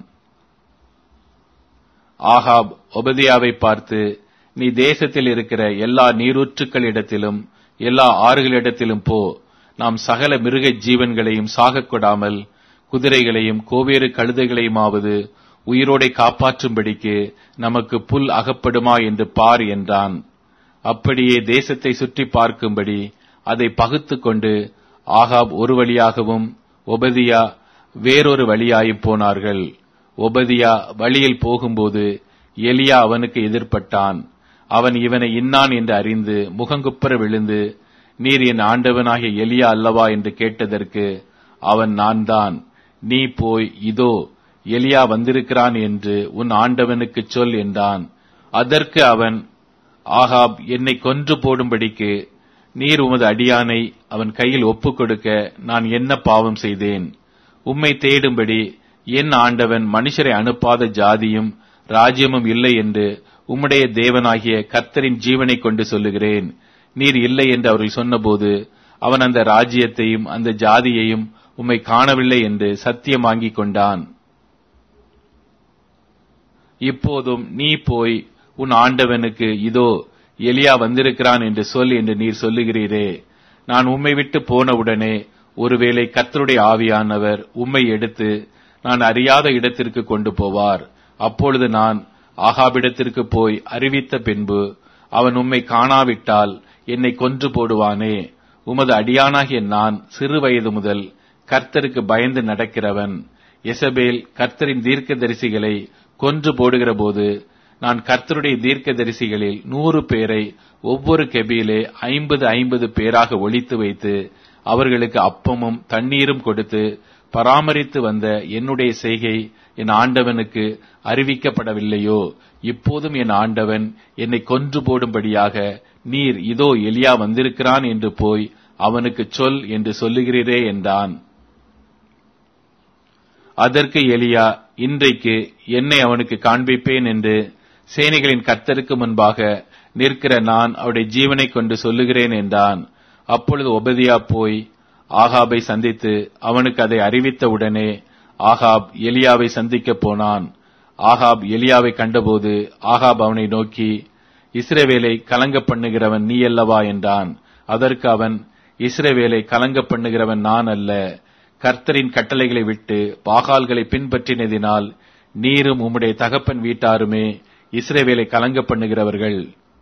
ஆகாப் ஒபதியாவை பார்த்து நீ தேசத்தில் இருக்கிற எல்லா நீரூற்றுக்களிடத்திலும் எல்லா ஆறுகளிடத்திலும் போ நாம் சகல மிருக ஜீவன்களையும் சாகக் கொடாமல் குதிரைகளையும் கோவேறு கழுதைகளையுமாவது உயிரோடை காப்பாற்றும்படிக்கு நமக்கு புல் அகப்படுமா என்று பார் என்றான் அப்படியே தேசத்தை சுற்றி பார்க்கும்படி அதை பகுத்து கொண்டு ஆகாப் ஒரு வழியாகவும் ஒபதியா வேறொரு வழியாயும் போனார்கள் ஒபதியா வழியில் போகும்போது எலியா அவனுக்கு எதிர்ப்பட்டான் அவன் இவனை இன்னான் என்று அறிந்து முகங்குப்புற விழுந்து நீர் என் ஆண்டவனாகிய எலியா அல்லவா என்று கேட்டதற்கு அவன் நான் தான் நீ போய் இதோ எலியா வந்திருக்கிறான் என்று உன் ஆண்டவனுக்கு சொல் என்றான் அதற்கு அவன் ஆகாப் என்னை கொன்று போடும்படிக்கு நீர் உமது அடியானை அவன் கையில் ஒப்புக் கொடுக்க நான் என்ன பாவம் செய்தேன் உம்மை தேடும்படி என் ஆண்டவன் மனுஷரை அனுப்பாத ஜாதியும் ராஜ்யமும் இல்லை என்று உம்முடைய தேவனாகிய கர்த்தரின் ஜீவனை கொண்டு சொல்லுகிறேன் நீர் இல்லை என்று அவர்கள் சொன்னபோது அவன் அந்த ராஜ்யத்தையும் அந்த ஜாதியையும் உம்மை காணவில்லை என்று சத்தியம் வாங்கிக் கொண்டான் இப்போதும் நீ போய் உன் ஆண்டவனுக்கு இதோ எலியா வந்திருக்கிறான் என்று சொல் என்று நீர் சொல்லுகிறீரே நான் உம்மை விட்டு போனவுடனே ஒருவேளை கர்த்தருடைய ஆவியானவர் உம்மை எடுத்து நான் அறியாத இடத்திற்கு கொண்டு போவார் அப்பொழுது நான் ஆகாபிடத்திற்கு போய் அறிவித்த பின்பு அவன் உம்மை காணாவிட்டால் என்னை கொன்று போடுவானே உமது அடியானாகிய நான் சிறு வயது முதல் கர்த்தருக்கு பயந்து நடக்கிறவன் எசபேல் கர்த்தரின் தீர்க்க தரிசிகளை கொன்று போடுகிற போது நான் கர்த்தருடைய தீர்க்க தரிசிகளில் நூறு பேரை ஒவ்வொரு கெபியிலே ஐம்பது ஐம்பது பேராக ஒழித்து வைத்து அவர்களுக்கு அப்பமும் தண்ணீரும் கொடுத்து பராமரித்து வந்த என்னுடைய செய்கை என் ஆண்டவனுக்கு அறிவிக்கப்படவில்லையோ இப்போதும் என் ஆண்டவன் என்னை கொன்று போடும்படியாக நீர் இதோ எலியா வந்திருக்கிறான் என்று போய் அவனுக்கு சொல் என்று சொல்லுகிறீரே என்றான் அதற்கு எலியா இன்றைக்கு என்னை அவனுக்கு காண்பிப்பேன் என்று சேனைகளின் கர்த்தருக்கு முன்பாக நிற்கிற நான் அவருடைய ஜீவனை கொண்டு சொல்லுகிறேன் என்றான் அப்பொழுது ஒபதியா போய் ஆகாபை சந்தித்து அவனுக்கு அதை அறிவித்த உடனே ஆகாப் எலியாவை சந்திக்கப் போனான் ஆகாப் எலியாவை கண்டபோது ஆகாப் அவனை நோக்கி இஸ்ரவேலை கலங்க பண்ணுகிறவன் நீ அல்லவா என்றான் அதற்கு அவன் இஸ்ரவேலை கலங்க பண்ணுகிறவன் நான் அல்ல கர்த்தரின் கட்டளைகளை விட்டு பாகால்களை பின்பற்றினதினால் நீரும் உம்முடைய தகப்பன் வீட்டாருமே இஸ்ரவேலை கலங்க பண்ணுகிறவர்கள்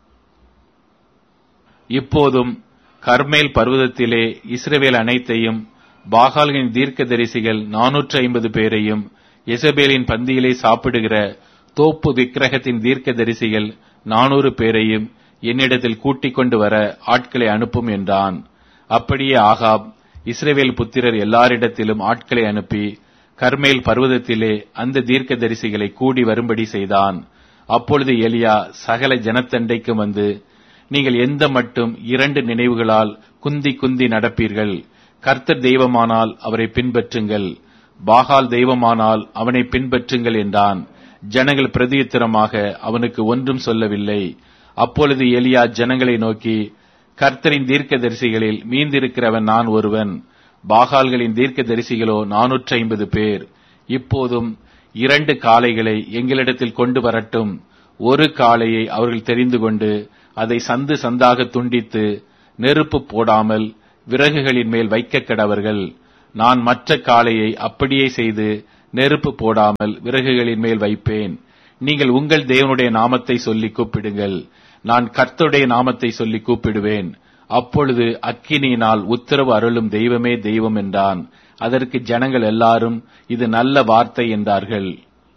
இப்போதும் கர்மேல் பர்வதத்திலே இஸ்ரவேல் அனைத்தையும் பாகால்களின் தீர்க்க தரிசிகள் நானூற்று ஐம்பது பேரையும் எசபேலின் பந்தியிலே சாப்பிடுகிற தோப்பு விக்கிரகத்தின் தீர்க்க தரிசிகள் நானூறு பேரையும் என்னிடத்தில் கூட்டிக் கொண்டு வர ஆட்களை அனுப்பும் என்றான் அப்படியே ஆகாப் இஸ்ரவேல் புத்திரர் எல்லாரிடத்திலும் ஆட்களை அனுப்பி கர்மேல் பர்வதத்திலே அந்த தீர்க்க தரிசிகளை கூடி வரும்படி செய்தான் அப்பொழுது எலியா சகல ஜனத்தண்டைக்கும் வந்து நீங்கள் எந்த மட்டும் இரண்டு நினைவுகளால் குந்தி குந்தி நடப்பீர்கள் கர்த்தர் தெய்வமானால் அவரை பின்பற்றுங்கள் பாகால் தெய்வமானால் அவனை பின்பற்றுங்கள் என்றான் ஜனங்கள் பிரதியுத்தரமாக அவனுக்கு ஒன்றும் சொல்லவில்லை அப்பொழுது எலியா ஜனங்களை நோக்கி கர்த்தரின் தீர்க்க தரிசிகளில் மீந்திருக்கிறவன் நான் ஒருவன் பாகால்களின் தீர்க்க தரிசிகளோ நானூற்றி ஐம்பது பேர் இப்போதும் இரண்டு காளைகளை எங்களிடத்தில் கொண்டு வரட்டும் ஒரு காளையை அவர்கள் தெரிந்து கொண்டு அதை சந்து சந்தாக துண்டித்து நெருப்பு போடாமல் விறகுகளின் மேல் வைக்க கடவர்கள் நான் மற்ற காளையை அப்படியே செய்து நெருப்பு போடாமல் விறகுகளின் மேல் வைப்பேன் நீங்கள் உங்கள் தேவனுடைய நாமத்தை சொல்லி கூப்பிடுங்கள் நான் கர்த்தருடைய நாமத்தை சொல்லி கூப்பிடுவேன் அப்பொழுது அக்கினியினால் உத்தரவு அருளும் தெய்வமே தெய்வம் என்றான் அதற்கு ஜனங்கள் எல்லாரும் இது நல்ல வார்த்தை என்றார்கள்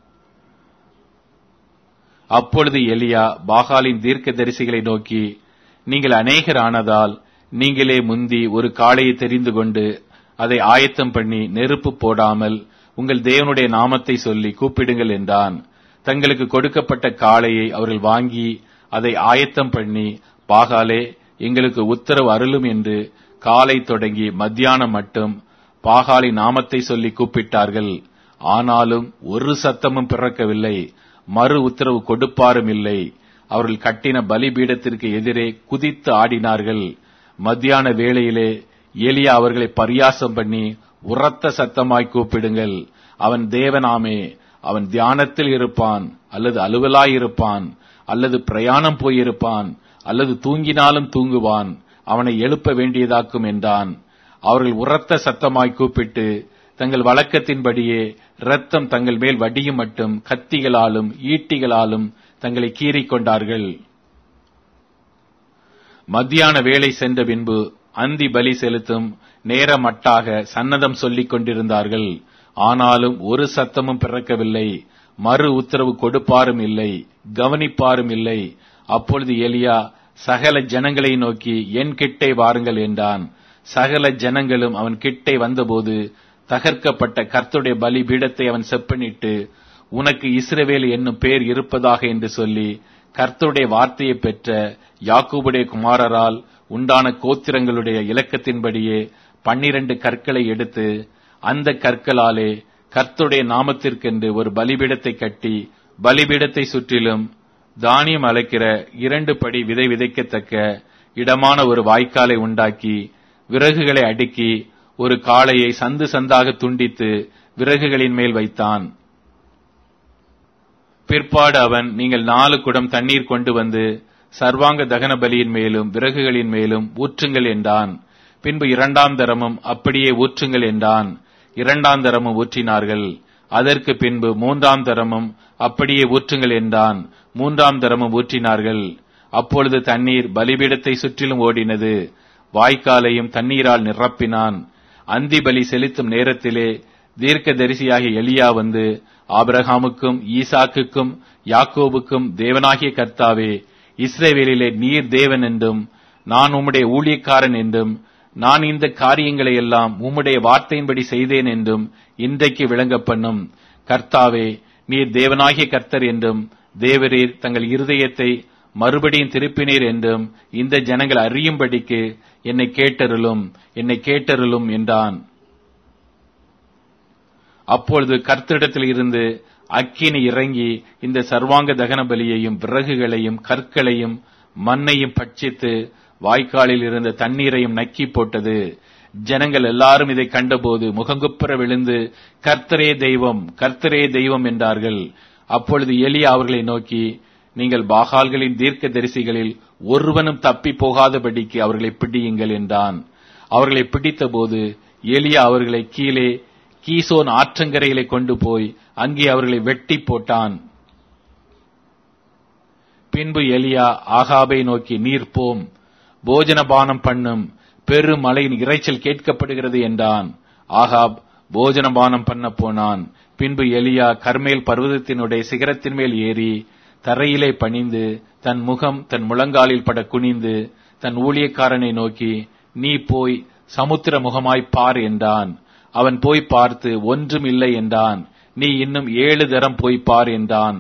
அப்பொழுது எலியா பாகாலின் தீர்க்க தரிசிகளை நோக்கி நீங்கள் அநேகர் ஆனதால் நீங்களே முந்தி ஒரு காளையை தெரிந்து கொண்டு அதை ஆயத்தம் பண்ணி நெருப்பு போடாமல் உங்கள் தேவனுடைய நாமத்தை சொல்லி கூப்பிடுங்கள் என்றான் தங்களுக்கு கொடுக்கப்பட்ட காளையை அவர்கள் வாங்கி அதை ஆயத்தம் பண்ணி பாகாலே எங்களுக்கு உத்தரவு அருளும் என்று காலை தொடங்கி மத்தியானம் மட்டும் பாகாலி நாமத்தை சொல்லி கூப்பிட்டார்கள் ஆனாலும் ஒரு சத்தமும் பிறக்கவில்லை மறு உத்தரவு கொடுப்பாரும் இல்லை அவர்கள் கட்டின பலிபீடத்திற்கு எதிரே குதித்து ஆடினார்கள் மத்தியான வேளையிலே எலியா அவர்களை பரியாசம் பண்ணி உரத்த சத்தமாய் கூப்பிடுங்கள் அவன் தேவனாமே அவன் தியானத்தில் இருப்பான் அல்லது அலுவலாயிருப்பான் அல்லது பிரயாணம் போயிருப்பான் அல்லது தூங்கினாலும் தூங்குவான் அவனை எழுப்ப வேண்டியதாக்கும் என்றான் அவர்கள் உரத்த சத்தமாய் கூப்பிட்டு தங்கள் வழக்கத்தின்படியே இரத்தம் தங்கள் மேல் வடியும் மட்டும் கத்திகளாலும் ஈட்டிகளாலும் தங்களை கீறிக் கொண்டார்கள் மத்தியான வேலை சென்ற பின்பு அந்தி பலி செலுத்தும் நேரமட்டாக சன்னதம் சொல்லிக் கொண்டிருந்தார்கள் ஆனாலும் ஒரு சத்தமும் பிறக்கவில்லை மறு உத்தரவு கொடுப்பாரும் இல்லை கவனிப்பாரும் இல்லை அப்பொழுது எலியா சகல ஜனங்களை நோக்கி என் கிட்டே வாருங்கள் என்றான் சகல ஜனங்களும் அவன் கிட்டே வந்தபோது தகர்க்கப்பட்ட கர்த்துடைய பலி பீடத்தை அவன் செப்பனிட்டு உனக்கு இஸ்ரவேல் என்னும் பேர் இருப்பதாக என்று சொல்லி கர்த்தருடைய வார்த்தையை பெற்ற யாக்கூபுடைய குமாரரால் உண்டான கோத்திரங்களுடைய இலக்கத்தின்படியே பன்னிரண்டு கற்களை எடுத்து அந்த கற்களாலே கர்த்தருடைய நாமத்திற்கென்று ஒரு பலிபீடத்தை கட்டி பலிபீடத்தை சுற்றிலும் தானியம் அழைக்கிற இரண்டு படி விதை விதைக்கத்தக்க இடமான ஒரு வாய்க்காலை உண்டாக்கி விறகுகளை அடுக்கி ஒரு காளையை சந்து சந்தாக துண்டித்து விறகுகளின் மேல் வைத்தான் பிற்பாடு அவன் நீங்கள் நாலு குடம் தண்ணீர் கொண்டு வந்து சர்வாங்க தகன பலியின் மேலும் விறகுகளின் மேலும் ஊற்றுங்கள் என்றான் பின்பு இரண்டாம் தரமும் அப்படியே ஊற்றுங்கள் என்றான் இரண்டாம் தரமும் ஊற்றினார்கள் அதற்கு பின்பு மூன்றாம் தரமும் அப்படியே ஊற்றுங்கள் என்றான் மூன்றாம் தரமும் ஊற்றினார்கள் அப்பொழுது தண்ணீர் பலிபீடத்தை சுற்றிலும் ஓடினது வாய்க்காலையும் தண்ணீரால் நிரப்பினான் அந்தி பலி செலுத்தும் நேரத்திலே தீர்க்க தரிசியாகிய எலியா வந்து ஆபிரகாமுக்கும் ஈசாக்குக்கும் யாக்கோபுக்கும் தேவனாகிய கர்த்தாவே இஸ்ரேவேலிலே நீர் தேவன் என்றும் நான் உம்முடைய ஊழியக்காரன் என்றும் நான் இந்த காரியங்களை எல்லாம் உம்முடைய வார்த்தையின்படி செய்தேன் என்றும் இன்றைக்கு விளங்க பண்ணும் கர்த்தாவே நீர் தேவனாகிய கர்த்தர் என்றும் தேவரீர் தங்கள் இருதயத்தை மறுபடியும் திருப்பினீர் என்றும் இந்த ஜனங்கள் அறியும்படிக்கு என்னை கேட்டருளும் என்னை கேட்டருளும் என்றான் அப்பொழுது கர்த்தரிடத்தில் இருந்து அக்கினி இறங்கி இந்த சர்வாங்க தகன பலியையும் விறகுகளையும் கற்களையும் மண்ணையும் பட்சித்து வாய்க்காலில் இருந்த தண்ணீரையும் நக்கி போட்டது ஜனங்கள் எல்லாரும் இதை கண்டபோது முகங்குப்புற விழுந்து கர்த்தரே தெய்வம் கர்த்தரே தெய்வம் என்றார்கள் அப்பொழுது எலியா அவர்களை நோக்கி நீங்கள் பாகால்களின் தீர்க்க தரிசிகளில் ஒருவனும் தப்பி போகாதபடிக்கு அவர்களை பிடியுங்கள் என்றான் அவர்களை பிடித்தபோது எலியா அவர்களை கீழே கீசோன் ஆற்றங்கரையிலே கொண்டு போய் அங்கே அவர்களை வெட்டி போட்டான் பின்பு எலியா ஆகாபை நோக்கி நீர் போம் போஜனபானம் பண்ணும் பெரும் மலையின் இறைச்சல் கேட்கப்படுகிறது என்றான் ஆகாப் போஜனபானம் பண்ண போனான் பின்பு எலியா கர்மேல் பர்வதத்தினுடைய சிகரத்தின் மேல் ஏறி தரையிலே பணிந்து தன் முகம் தன் முழங்காலில் பட குனிந்து தன் ஊழியக்காரனை நோக்கி நீ போய் சமுத்திர முகமாய் பார் என்றான் அவன் போய் பார்த்து ஒன்றும் இல்லை என்றான் நீ இன்னும் ஏழு தரம் போய் பார் என்றான்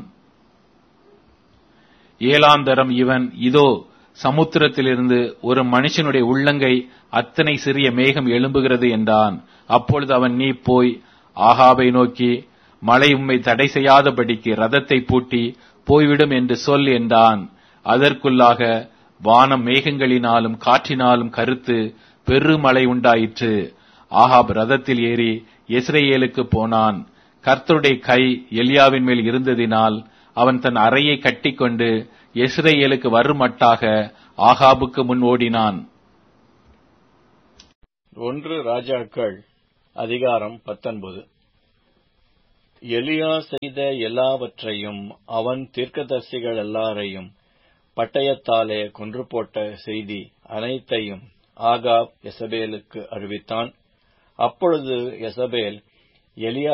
ஏழாம் தரம் இவன் இதோ சமுத்திரத்திலிருந்து ஒரு மனுஷனுடைய உள்ளங்கை அத்தனை சிறிய மேகம் எழும்புகிறது என்றான் அப்பொழுது அவன் நீ போய் ஆகாபை நோக்கி மழை உம்மை தடை செய்யாதபடிக்கு ரதத்தை பூட்டி போய்விடும் என்று சொல் என்றான் அதற்குள்ளாக வானம் மேகங்களினாலும் காற்றினாலும் கருத்து பெருமழை உண்டாயிற்று ஆகாப் ரதத்தில் ஏறி இஸ்ரேலுக்கு போனான் கர்த்தருடைய கை எலியாவின் மேல் இருந்ததினால் அவன் தன் அறையை கட்டிக்கொண்டு எஸ்ரேலுக்கு வருமட்டாக ஆகாபுக்கு முன் ஓடினான் ஒன்று ராஜாக்கள் அதிகாரம் பத்தொன்பது எலியா செய்த எல்லாவற்றையும் அவன் தீர்க்கதரிசிகள் எல்லாரையும் பட்டயத்தாலே கொன்று போட்ட செய்தி அனைத்தையும் ஆகாப் எசபேலுக்கு அறிவித்தான் அப்பொழுது எசபேல் எலியா